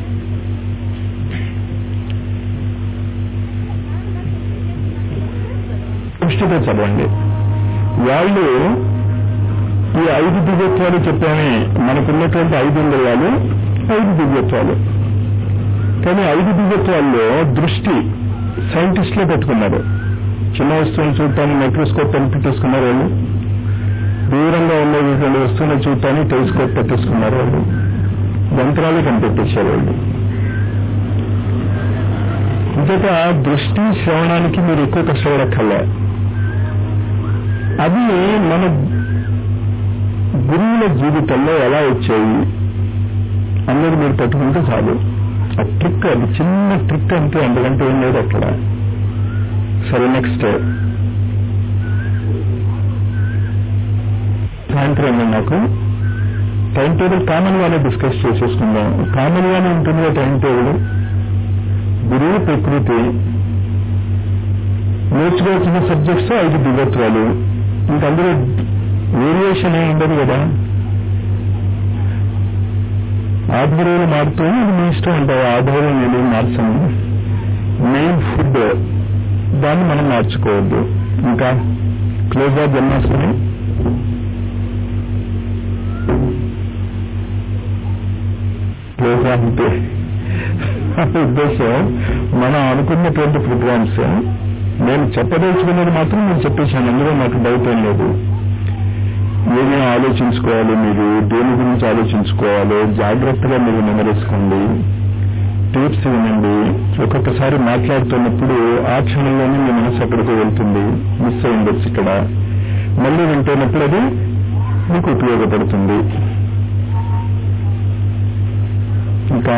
దృష్టితో చదవండి వాళ్ళు ఈ ఐదు దివ్యత్వాలు చెప్పామే మనకున్నటువంటి ఐదు ఇంద్రియాలు ఐదు దివ్యత్వాలు కానీ ఐదు దివ్యత్వాల్లో దృష్టి సైంటిస్టులే పెట్టుకున్నారు చిన్న వస్తువులు చూడటానికి మైక్రోస్కోప్ పెట్టేసుకున్నారు వాళ్ళు దూరంగా ఉన్న రెండు వస్తువులను చూడటానికి టెలిస్కోప్ పెట్టేసుకున్నారు వాళ్ళు యంత్రాలు కనిపెట్టేశారు వాళ్ళు ఇంతక దృష్టి శ్రవణానికి మీరు ఎక్కువ కష్టపడక్కర్లే అది మన గురువుల జీవితంలో ఎలా వచ్చాయి అన్నది మీరు పట్టుకుంటే చాలు ఆ ట్రిక్ అది చిన్న ట్రిక్ అంతే అందుకంటే ఏం లేదు అక్కడ సరే నెక్స్ట్ సాయంత్రం నాకు టైం టేబుల్ కామన్ గానే డిస్కస్ చేసేసుకుందాం కామన్ గానే ఉంటుంది టైం టేబుల్ గురువు ప్రకృతి నేర్చుకోవాల్సిన సబ్జెక్ట్స్ ఐదు దివ్యత్వాలు ఇంకా అందులో వేరియేషన్ ఏమి ఉండదు కదా ఆధ్వర్యాలు మారుతూ అది మీ ఇష్టం ఉంటాయి ఆధ్వర్యం నేను మార్చను మెయిన్ ఫుడ్ దాన్ని మనం మార్చుకోవద్దు ఇంకా క్లోజ్గా జన్మాష్టమి క్లోజ్గా అంటే ఉద్దేశం మనం అనుకున్నటువంటి ప్రోగ్రామ్స్ నేను చెప్పదలుచుకున్నది మాత్రం నేను చెప్పేశాను అందులో నాకు డౌట్ ఏం లేదు ఏమేమి ఆలోచించుకోవాలి మీరు దేని గురించి ఆలోచించుకోవాలో జాగ్రత్తగా మీరు నెమరేసుకోండి టిప్స్ వినండి ఒక్కొక్కసారి మాట్లాడుతున్నప్పుడు ఆ క్షణంలోనే మీ మనసు ఎక్కడికో వెళ్తుంది మిస్ అయిండొచ్చు ఇక్కడ మళ్ళీ వింటున్నప్పుడు అది మీకు ఉపయోగపడుతుంది ఇంకా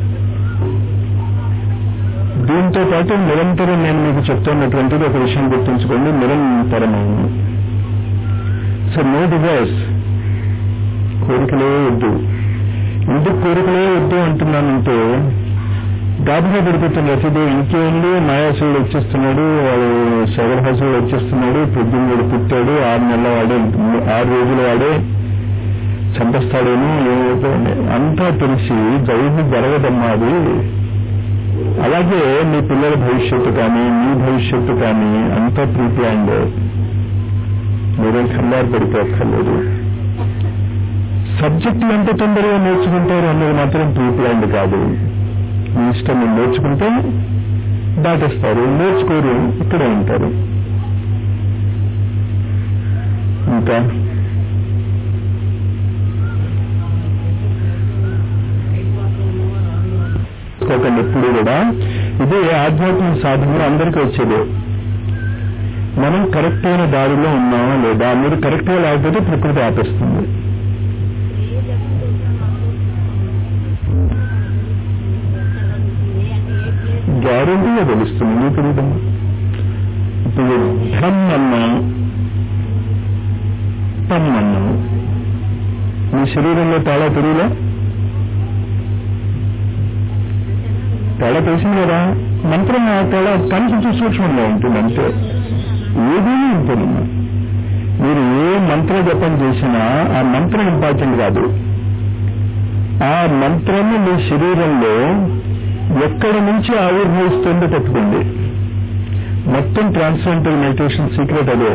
దీంతో పాటు నిరంతరం నేను మీకు చెప్తున్నటువంటిది ఒక విషయం గుర్తుంచుకోండి నిరంతరమైన సో నో డివైస్ కోరికలే వద్దు ఎందుకు కోరికలే వద్దు అంటున్నానంటే గాబుగా పడిపోతుంది అసలు ఇంకేంది మాయాసుడు వచ్చేస్తున్నాడు వాడు శగరహాసుడు వచ్చేస్తున్నాడు పొద్దున్నడు పుట్టాడు ఆరు నెలల వాడే ఆరు రోజుల వాడే చంపేస్తాడేమో ఏమవుతాడని అంతా తెలిసి జైలు జరగదమ్మా అది అలాగే మీ పిల్లల భవిష్యత్తు కానీ మీ భవిష్యత్తు కానీ అంతా ప్రీప్లాన్డ్ మీరేం కంగారు పడిపోక్కర్లేదు సబ్జెక్టులు ఎంత తొందరగా నేర్చుకుంటారు అన్నది మాత్రం ప్రీప్లాన్డ్ కాదు మీ ఇష్టం మీరు నేర్చుకుంటే దాటేస్తారు నేర్చుకోరు ఇక్కడే ఉంటారు ఇంకా ఒక ఎప్పుడు కూడా ఇదే ఆధ్యాత్మిక సాధనలో అందరికీ వచ్చేదే మనం కరెక్ట్ అయిన దారిలో ఉన్నామా లేదా మీరు కరెక్ట్ గా లేకపోతే ప్రకృతి ఆపేస్తుంది గ్యారంటీగా తెలుస్తుంది మీకు తెలియదు ఇప్పుడు ధమ్ అన్నాం పమ్ అన్నాం మీ శరీరంలో తేడా తెలియలే తేడా తెలిసింది కదా మంత్రం ఆ తేడా కానీ కొంచెం సూక్ష్మంగా ఉంటుంది అంతే ఏదైనా ఉంటుంది మీరు ఏ మంత్ర జపం చేసినా ఆ మంత్రం ఇంపార్టెంట్ కాదు ఆ మంత్రాన్ని మీ శరీరంలో ఎక్కడి నుంచి ఆవిర్భవిస్తుందో పెట్టుకోండి మొత్తం ట్రాన్స్జెండర్ మెడిటేషన్ సీక్రెట్ అదే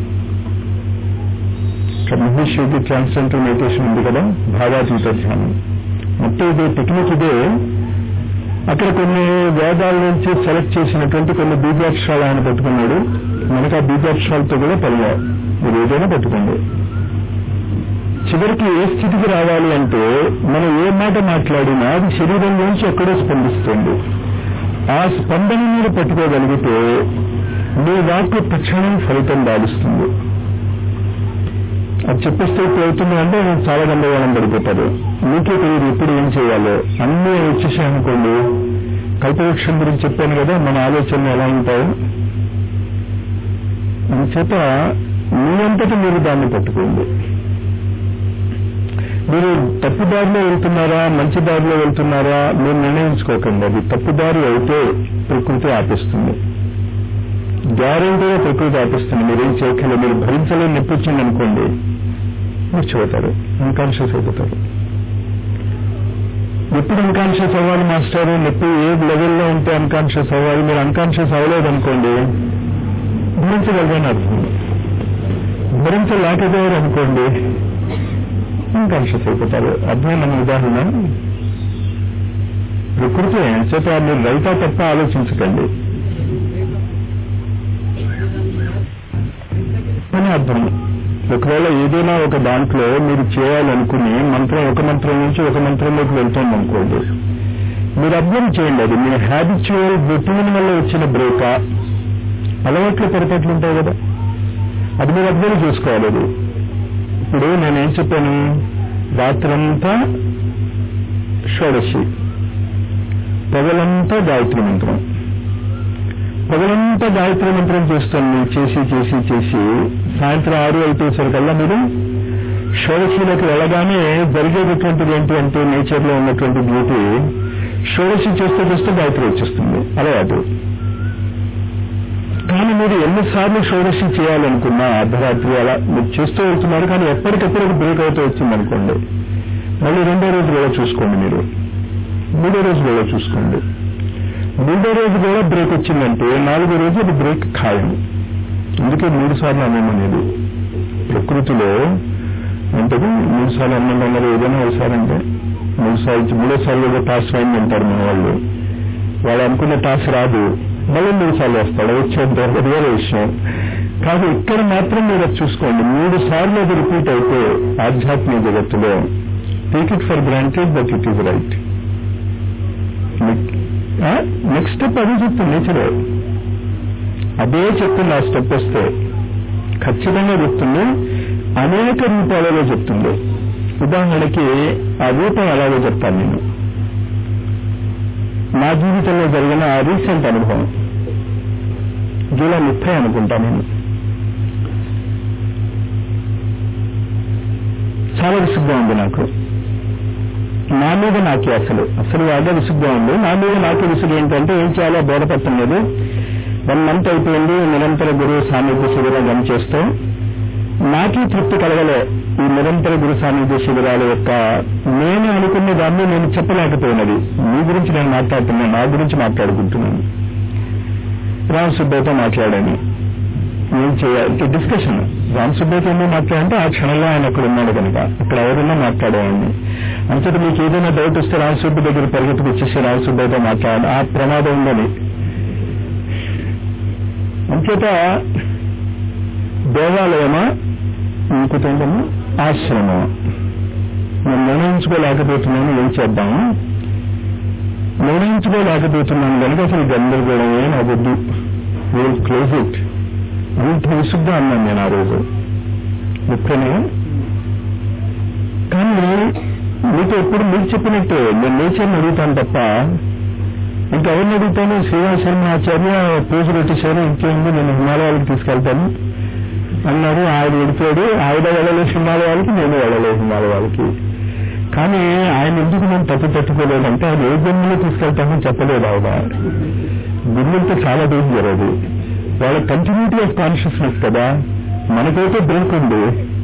మహేశ్వరి ట్రాన్స్జెండర్ మెడిటేషన్ ఉంది కదా భావాతీత ధ్యానం మొత్తం ఇదే టెక్నిక్ ఇదే అక్కడ కొన్ని వేదాల నుంచి సెలెక్ట్ చేసినటువంటి కొన్ని బీజాక్షరాలు ఆయన పెట్టుకున్నాడు మనకు ఆ బీజాక్షరాలతో కూడా పనిగా మీరు ఏదైనా పెట్టుకోండి చివరికి ఏ స్థితికి రావాలి అంటే మనం ఏ మాట మాట్లాడినా అది శరీరంలోంచి ఎక్కడో స్పందిస్తుంది ఆ స్పందన మీద పట్టుకోగలిగితే మీ వాక్కు తక్షణం ఫలితం దాలుస్తుంది అది చెప్పేస్తే ఇప్పుడు అవుతుంది అంటే చాలా గందరగోళం పడిపోతారు మీకే తెలియదు ఇప్పుడు ఏం చేయాలో అన్నీ వచ్చేసాయి అనుకోండి కల్పవృక్షం గురించి చెప్పాను కదా మన ఆలోచనలు ఎలా ఉంటాయో చేత మీ అంతటి మీరు దాన్ని పట్టుకోండి మీరు తప్పు దారిలో వెళ్తున్నారా మంచి దారిలో వెళ్తున్నారా మీరు నిర్ణయించుకోకండి అది తప్పు దారి అయితే ప్రకృతి ఆపిస్తుంది గ్యారెంటీగా ప్రకృతి ఆపిస్తుంది మీరేం చేయక్కర్లేదు మీరు భరించలేని నొప్పి వచ్చింది అనుకోండి మర్చిపోతారు అన్కాన్షియస్ అయిపోతారు ఎప్పుడు అన్కాన్షియస్ అవ్వాలి మాస్టర్ నొప్పి ఏ లెవెల్లో ఉంటే అన్కాన్షియస్ అవ్వాలి మీరు అన్కాన్షియస్ అవ్వలేదు అనుకోండి భరించగలరని అర్థం భరించలేకపోయారు అనుకోండి అన్కాన్షియస్ అయిపోతారు అర్థమైన ఉదాహరణ ప్రకృతి చేత మీరు రైతా తప్ప ఆలోచించకండి అని అర్థం ఒకవేళ ఏదైనా ఒక దాంట్లో మీరు చేయాలనుకుని మంత్రం ఒక మంత్రం నుంచి ఒక మంత్రంలోకి వెళ్తుంది అనుకోండి మీరు అర్థం చేయండి అది మీ హ్యాబిచువల్ రొటీన్ వల్ల వచ్చిన బ్రేకా అలవాట్లు పొరపాట్లు ఉంటాయి కదా అది మీరు అర్థం చేసుకోవాలి అది ఇప్పుడు నేనేం చెప్పాను రాత్రంతా షోడశి పగలంతా గాయత్రి మంత్రం పగలంతా గాయత్రి మంత్రం చేస్తుంది చేసి చేసి చేసి సాయంత్రం ఆరు అయిపోయేసరికల్లా మీరు షోడశిలోకి వెళ్ళగానే జరిగేటటువంటిది ఏంటి అంటే నేచర్ లో ఉన్నటువంటి బ్యూటీ షోడశి చేస్తూ చేస్తూ గాయత్రి వచ్చేస్తుంది అలవాటు కానీ మీరు ఎన్నిసార్లు షోడశి చేయాలనుకున్నా అర్ధరాత్రి అలా మీరు చేస్తూ వెళ్తున్నారు కానీ ఎప్పటికప్పుడు అది బ్రేక్ అవుతూ వచ్చింది అనుకోండి మళ్ళీ రెండో రోజు కూడా చూసుకోండి మీరు మూడో రోజు కూడా చూసుకోండి మూడో రోజు కూడా బ్రేక్ వచ్చిందంటే నాలుగో రోజు అది బ్రేక్ ఖాయం అందుకే మూడు సార్లు అన్నం అనేది ప్రకృతిలో ఉంటుంది మూడు సార్లు అన్నం అన్నది ఏదైనా ఒకసారి అంటే మూడు సార్లు మూడో సార్లు ఏదో టాస్ అయింది అంటారు మన వాళ్ళు వాళ్ళు అనుకున్న టాస్ రాదు మళ్ళీ మూడు సార్లు వస్తాడు వచ్చేంత అది వేరే విషయం కాదు ఇక్కడ మాత్రం మీరు అది చూసుకోండి మూడు సార్లు అది రిపీట్ అయితే ఆధ్యాత్మిక జగత్తులో take it for granted that it is right next step అదే చెప్తుంది నేచరే అదే చెప్తుంది ఆ స్టెప్ వస్తే ఖచ్చితంగా చెప్తుంది అనేక రూపాలలో చెప్తుంది ఉదాహరణకి ఆ రూపం ఎలాగో చెప్తాను నేను నా జీవితంలో జరిగిన ఆ రీసెంట్ అనుభవం జూలై ముప్పై అనుకుంటా నేను చాలా విసుగ్గా ఉంది నాకు నా మీద నాకే అసలు అసలు బాగా విసుగ్గా ఉంది నా మీద నాకే విసుగు ఏంటంటే ఏం చేయాలో బోధపడటం లేదు వన్ మంత్ అయిపోయింది నిరంతర గురువు సాన్నిధ్య శిబిరం రన్ చేస్తూ నాకే తృప్తి కలగలే ఈ నిరంతర గురు సాన్నిధ్య శిబిరాల యొక్క నేను అనుకున్న దాన్ని నేను చెప్పలేకపోయినది మీ గురించి నేను మాట్లాడుతున్నాను నా గురించి మాట్లాడుకుంటున్నాను రామ్ సుబ్బయ్యతో మాట్లాడాను ఏం చేయాలి డిస్కషన్ రామ్ సుబ్బయ్యతో ఏమో మాట్లాడంటే ఆ క్షణంలో ఆయన అక్కడ ఉన్నాడు కనుక అక్కడ ఎవరున్నా మాట్లాడేవాడిని అంతటి మీకు ఏదైనా డౌట్ వస్తే రామ్ సుబ్బయ్య దగ్గర పరిగెత్తుకు వచ్చేసి రామ్ సుబ్బయ్యతో మాట్లాడాలి ఆ ప్రమాదం ఉందని అంచేత దేవాలయమా ఇంకోటేంటమ్మా ఆశ్రమమా నేను నిర్ణయించుకోలేకపోతున్నాను ఏం చేద్దాము నిర్ణయించుకోలేకపోతున్నాను కనుక అసలు గందరగోళమే నా వద్దు విల్ క్లోజ్ ఇట్ అంత విసుగ్గా అన్నాను నేను ఆ రోజు ముఖ్యమే కానీ మీతో ఎప్పుడు మీకు చెప్పినట్టే నేను నేచర్ని అడుగుతాను తప్ప ఇంకెవరిని అడుగుతాను శ్రీనివాస శర్మ ఆచార్య పూజలు పెట్టేశారు ఇంకేంది నేను హిమాలయాలకు తీసుకెళ్తాను అన్నారు ఆయన వెళ్ళిపోయాడు ఆయన వెళ్ళలేదు హిమాలయాలకి నేను వెళ్ళలేదు హిమాలయాలకి కానీ ఆయన ఎందుకు నేను తప్పు తట్టుకోలేదంటే ఆయన ఏ జన్మలో తీసుకెళ్తామని చెప్పలేదు ఆయన గురువులతో చాలా డేంజర్ అది వాళ్ళ కంటిన్యూటీ ఆఫ్ కాన్షియస్నెస్ కదా మనకైతే బ్రేక్ ఉంది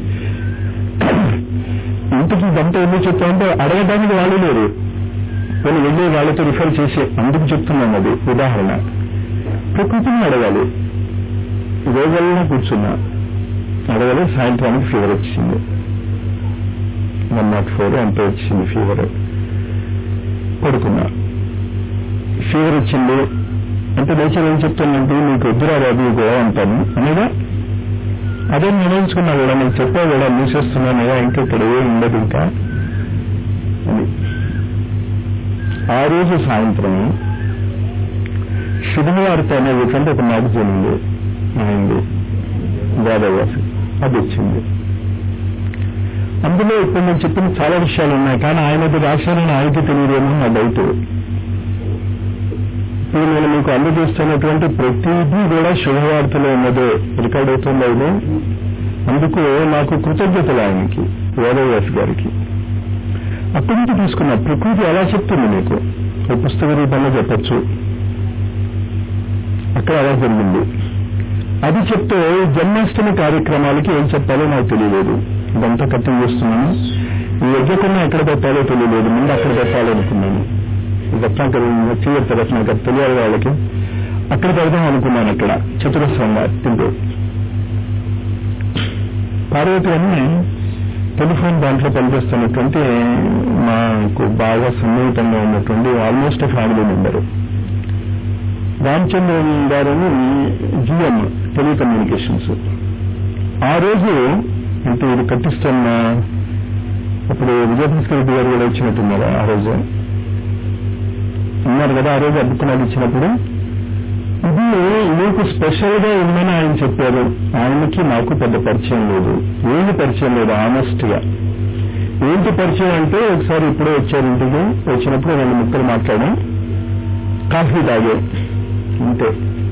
ఇంతకి ఇదంతా ఎందుకు చెప్తామంటే అడగడానికి వాళ్ళు లేరు కొన్ని వెళ్ళి వాళ్ళతో రిఫర్ చేసి అందుకు చెప్తున్నాం అది ఉదాహరణ ప్రకృతిని అడగాలి రోజుల్లో కూర్చున్నా అడగాలి సాయంత్రానికి ఫీవర్ వచ్చింది వన్ నాట్ ఫోర్ అంటే వచ్చింది ఫీవర్ పడుకున్నా ఫీవర్ వచ్చింది అంటే నేచర్ ఏం చెప్తానంటే నీకు వద్దురా బాబు గోవా అంటాను అనేగా అదే నిర్ణయించుకున్నా కూడా నేను చెప్పా కూడా మూసేస్తున్నానయ్యా ఇంకా ఇక్కడ ఏం ఉండదు ఇంకా అని ఆ రోజు సాయంత్రం శుభవార్త అనేటువంటి ఒక మ్యాగజైన్ ఉంది అయింది గోదావరి అది వచ్చింది అందులో ఇప్పుడు నేను చెప్పిన చాలా విషయాలు ఉన్నాయి కానీ ఆయనది రాశానని ఆయనకి తెలియదేమో నా డౌట్ ఇప్పుడు నేను మీకు అందజేస్తున్నటువంటి ప్రతిదీ కూడా శుభవార్తలో ఉన్నదే రికార్డ్ అవుతుంది ఇది అందుకు నాకు కృతజ్ఞతలు ఆయనకి వేదవ్యాస్ గారికి అక్కడి నుంచి తీసుకున్న ప్రకృతి ఎలా చెప్తుంది మీకు ఒక పుస్తక రూపంలో చెప్పచ్చు అక్కడ అలా జరిగింది అది చెప్తే జన్మాష్టమి కార్యక్రమాలకి ఏం చెప్పాలో నాకు తెలియలేదు ఇదంతా కట్టింగ్ చేస్తున్నాను ఈ యజ్ఞకన్నా ఎక్కడ పెట్టాలో తెలియలేదు ముందు అక్కడ పెట్టాలనుకున్నాను రత్నాకర్ చేయొచ్చు రత్నాకర్ తెలియాలి వాళ్ళకి అక్కడ పెడదాం అనుకున్నాను అక్కడ చతురస్రంగా తింటూ పార్వతి అని టెలిఫోన్ దాంట్లో పనిచేస్తున్నటువంటి మాకు బాగా సన్నిహితంగా ఉన్నటువంటి ఆల్మోస్ట్ ఫ్యామిలీ మెంబరు రామచంద్రన్ గారని జిఎం టెలికమ్యూనికేషన్స్ ఆ రోజు అంటే ఇది కట్టిస్తున్న ఇప్పుడు విజయభాస్కర్ రెడ్డి గారు కూడా ఇచ్చినట్టున్నారు ఆ రోజు ఉన్నారు కదా ఆ రోజు అద్భుతనాలు ఇచ్చినప్పుడు ఇది మీకు స్పెషల్ గా ఉందని ఆయన చెప్పారు ఆయనకి నాకు పెద్ద పరిచయం లేదు ఏంటి పరిచయం లేదు ఆనెస్ట్ గా ఏంటి పరిచయం అంటే ఒకసారి ఇప్పుడే వచ్చారు ఇంటికి వచ్చినప్పుడు రెండు ముక్కలు మాట్లాడాం కాఫీ తాగే అంతే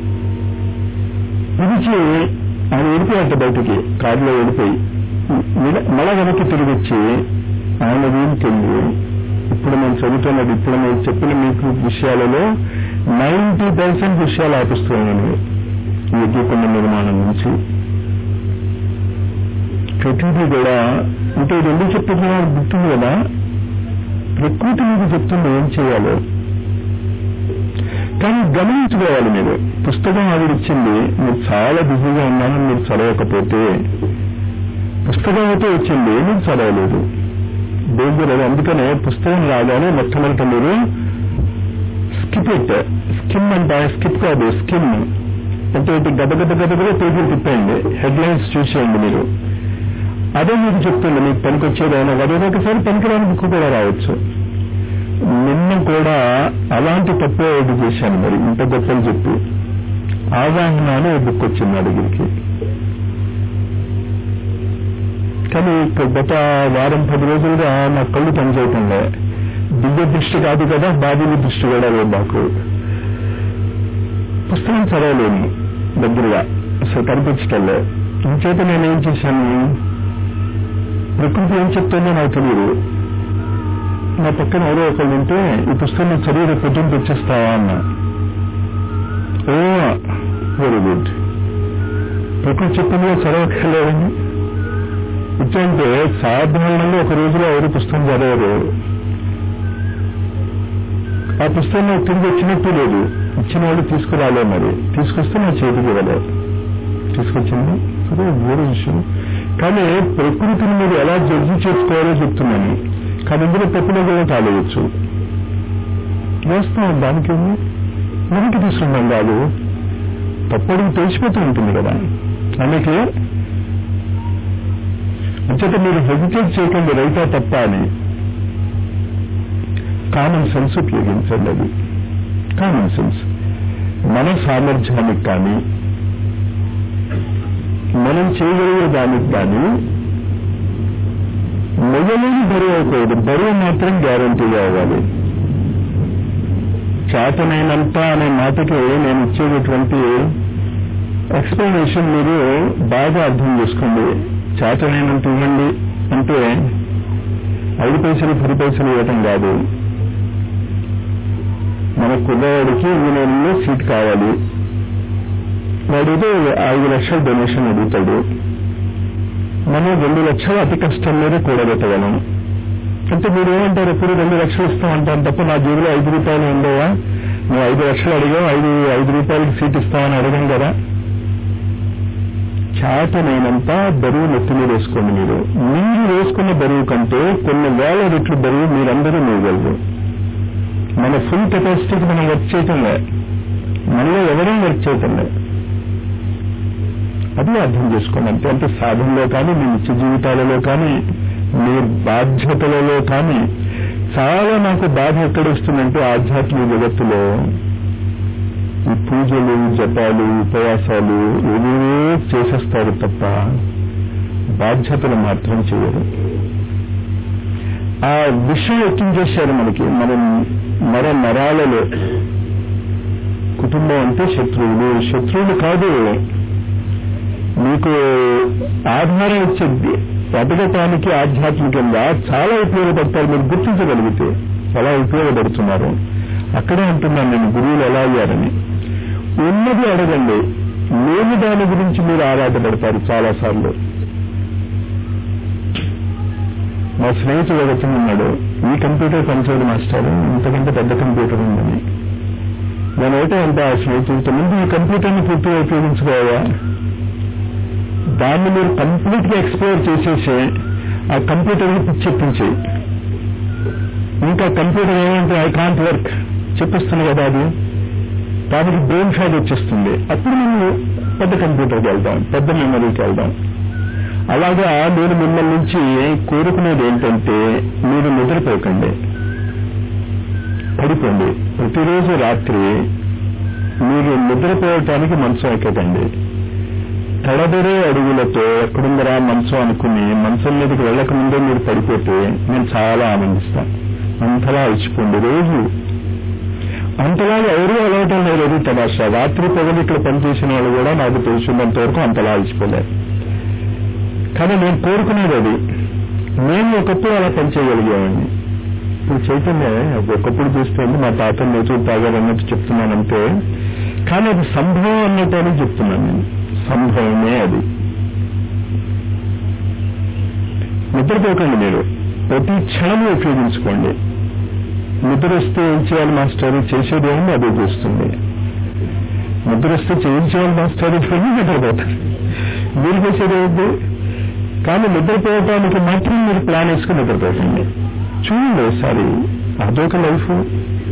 పిలిచి ఆయన వెళ్ళిపోయాట బయటికి కారులో వెళ్ళిపోయి మళ్ళా వెనక్కి తిరిగి వచ్చి ఆయన వీరికి వెళ్ళి ఇప్పుడు నేను చదువుతున్నది ఇప్పుడు నేను చెప్పిన మీకు విషయాలలో నైంటీ పర్సెంట్ విషయాలు ఆపిస్తున్నాను ఈ యజ్ఞకొండ నిర్మాణం నుంచి ప్రతిదీ కూడా అంటే ఇది ఎందుకు చెప్తున్నా గుర్తుంది కదా ప్రకృతి మీకు చెప్తుంది ఏం చేయాలో కానీ గమనించుకోవాలి మీరు పుస్తకం ఆవిడ ఇచ్చింది మీరు చాలా బిజీగా ఉన్నారని మీరు చదవకపోతే పుస్తకం అయితే వచ్చింది మీరు చదవలేదు డేంజర్ అది అందుకనే పుస్తకం రాగానే మొట్టమొదట మీరు స్కిప్ ఇట్ స్కిమ్ అంటే స్కిప్ కాదు స్కిమ్ అంటే ఇటు గద గద గద గద పేజీలు తిప్పేయండి హెడ్లైన్స్ చూసేయండి మీరు అదే మీకు చెప్తుంది మీకు పనికొచ్చేది అయినా అదే ఒకసారి పనికిరాని బుక్ కూడా రావచ్చు నిన్న కూడా అలాంటి తప్పే ఒకటి చేశాను మరి ఇంత గొప్పలు చెప్పి ఆవాహన అనే బుక్ వచ్చింది నా దగ్గరికి కానీ గత వారం పది రోజులుగా నా కళ్ళు పనిచేయటంలే దివ్య దృష్టి కాదు కదా బాధ్యుల దృష్టి కూడా లేదు నాకు పుస్తకం చదవలేను దగ్గరగా అసలు కనిపించటంలే ఇంచేత నేనేం చేశాను ప్రకృతి ఏం చెప్తుందో నాకు తెలియదు నా పక్కన ఎవరో ఒకళ్ళు ఉంటే ఈ పుస్తకం చదివి రేపు పొద్దున్న తెచ్చిస్తావా అన్న ఓ వెరీ గుడ్ ప్రకృతి చెప్పింది చదవక్కర్లేదని ఇట్లంటే సాధారణంగా ఒక రోజులో ఎవరు పుస్తకం చదవరు ఆ పుస్తకం నాకు తిరిగి వచ్చినట్టు లేదు ఇచ్చిన వాళ్ళు తీసుకురాలే మరి తీసుకొస్తే నా చేతికి ఇవ్వలే తీసుకొచ్చింది సరే వేరే విషయం కానీ ప్రకృతిని మీరు ఎలా జడ్జి చేసుకోవాలో చెప్తున్నాను కానీ ఇందులో తప్పులో కూడా కాలేయచ్చు వేస్తాం దానికి వెనక్కి తీసుకున్నాం కాదు తప్పడికి తెలిసిపోతూ ఉంటుంది కదా అందుకే అంచేత మీరు హెజిటేట్ చేయకండి రైతా తప్ప అని కామన్ సెన్స్ ఉపయోగించండి అది కామన్ సెన్స్ మన సామర్థ్యానికి కానీ మనం చేయగలిగే దానికి కానీ మొదలైన బరువు అవ్వకూడదు బరువు మాత్రం గ్యారంటీగా అవ్వాలి చేతనైనంత అనే మాటకి నేను ఇచ్చేటటువంటి ఎక్స్ప్లెనేషన్ మీరు బాగా అర్థం చేసుకోండి చేతనైనంత ఇవ్వండి అంటే ఐదు పైసలు పది పైసలు ఇవ్వటం కాదు మన కుర్రవాడికి ఇంజనీరింగ్ లో సీట్ కావాలి వాడితో ఐదు లక్షల డొనేషన్ అడుగుతాడు మనం రెండు లక్షలు అతి కష్టం మీద కూడబెట్టగలం అంటే మీరు ఏమంటారు ఎప్పుడు రెండు లక్షలు ఇస్తామంటాను తప్ప నా జేబులో ఐదు రూపాయలు ఉండవా నువ్వు ఐదు లక్షలు అడిగావు ఐదు ఐదు రూపాయలకి సీట్ ఇస్తామని అడగం కదా చేతనైనంత బరువు నెత్తి మీద వేసుకోండి మీరు మీరు వేసుకున్న బరువు కంటే కొన్ని వేల రెట్లు బరువు మీరందరూ వేయగలరు మన ఫుల్ కెపాసిటీకి మనం వర్క్ చేయటం లే మనలో ఎవరేం వర్క్ చేయటం లే అది అర్థం చేసుకోండి అంతే అంటే సాధనలో కానీ మీ నిత్య జీవితాలలో కానీ మీ బాధ్యతలలో కానీ చాలా నాకు బాధ ఎక్కడ వస్తుందంటే ఆధ్యాత్మిక జగత్తులో ఈ పూజలు జపాలు ఉపవాసాలు ఏవేవో చేసేస్తారు తప్ప బాధ్యతలు మాత్రం చేయరు ఆ విషయం ఎక్కించేశారు మనకి మన మర నరాలలో కుటుంబం అంటే శత్రువులు శత్రువులు కాదు మీకు ఆధారం ఇచ్చేది ఎదగటానికి ఆధ్యాత్మికంగా చాలా ఉపయోగపడతారు మీరు గుర్తించగలిగితే చాలా ఉపయోగపడుతున్నారు అక్కడే అంటున్నాను నేను గురువులు ఎలా అయ్యారని ఉన్నది అడగండి లేని దాని గురించి మీరు ఆరాటపడతారు చాలా సార్లు మా స్నేహితుడు ఒకటి ఉన్నాడు ఈ కంప్యూటర్ పనిచేయడం మాస్టర్ ఇంతకంటే పెద్ద కంప్యూటర్ ఉందని నేను ఒకటే అంటే ఆ స్నేహితుడితో ముందు ఈ కంప్యూటర్ని పూర్తిగా ఉపయోగించుకోవా దాన్ని మీరు కంప్లీట్ గా ఎక్స్ప్లోర్ చేసేసి ఆ కంప్యూటర్ని పిచ్చెప్పించేయి ఇంకా కంప్యూటర్ ఏమంటే ఐ కాంట్ వర్క్ చెప్పిస్తుంది కదా అది దానికి బ్రెయిన్ ఫ్యాగ్ వచ్చేస్తుంది అప్పుడు మేము పెద్ద కంప్యూటర్కి వెళ్దాం పెద్ద మెమరీకి వెళ్దాం అలాగా నేను మిమ్మల్ని నుంచి కోరుకునేది ఏంటంటే మీరు నిద్రపోకండి పడిపోండి ప్రతిరోజు రాత్రి మీరు నిద్రపోవటానికి మంచం ఎక్కకండి తడబడే అడుగులతో ఎక్కడుందరా మంచం అనుకుని మంచం మీదకి వెళ్ళక ముందే మీరు పడిపోతే నేను చాలా ఆనందిస్తాను అంతలా అలసిపోండి రోజు అంతలాగా ఎవరూ అలవటం లేదు అది తమాషా రాత్రి పగలు ఇక్కడ పనిచేసిన వాళ్ళు కూడా నాకు తెలిసినంత వరకు అంతలా అలసిపోలేదు కానీ నేను కోరుకునేది అది నేను ఒకప్పుడు అలా పనిచేయగలిగేవాడిని ఇప్పుడు చైతన్య ఒకప్పుడు చూస్తుంది మా తాత నేచూరు తాగారన్నట్టు చెప్తున్నానంటే కానీ అది సంభవం అన్నట్టు అని చెప్తున్నాను నేను సంభవమే అది నిద్రపోకండి మీరు ప్రతి క్షణము ఉపయోగించుకోండి నిద్ర వస్తే ఏం చేయాలి మాస్టర్ చేసేది ఏమో అదే చేస్తుంది నిద్ర వస్తే చేయించేయాలి మాస్టర్ ఇవన్నీ నిద్రపోతారు మీరు చేసేది ఏంటి కానీ నిద్రపోవటానికి మాత్రం మీరు ప్లాన్ వేసుకుని నిద్రపోకండి చూడండి ఒకసారి అదొక లైఫ్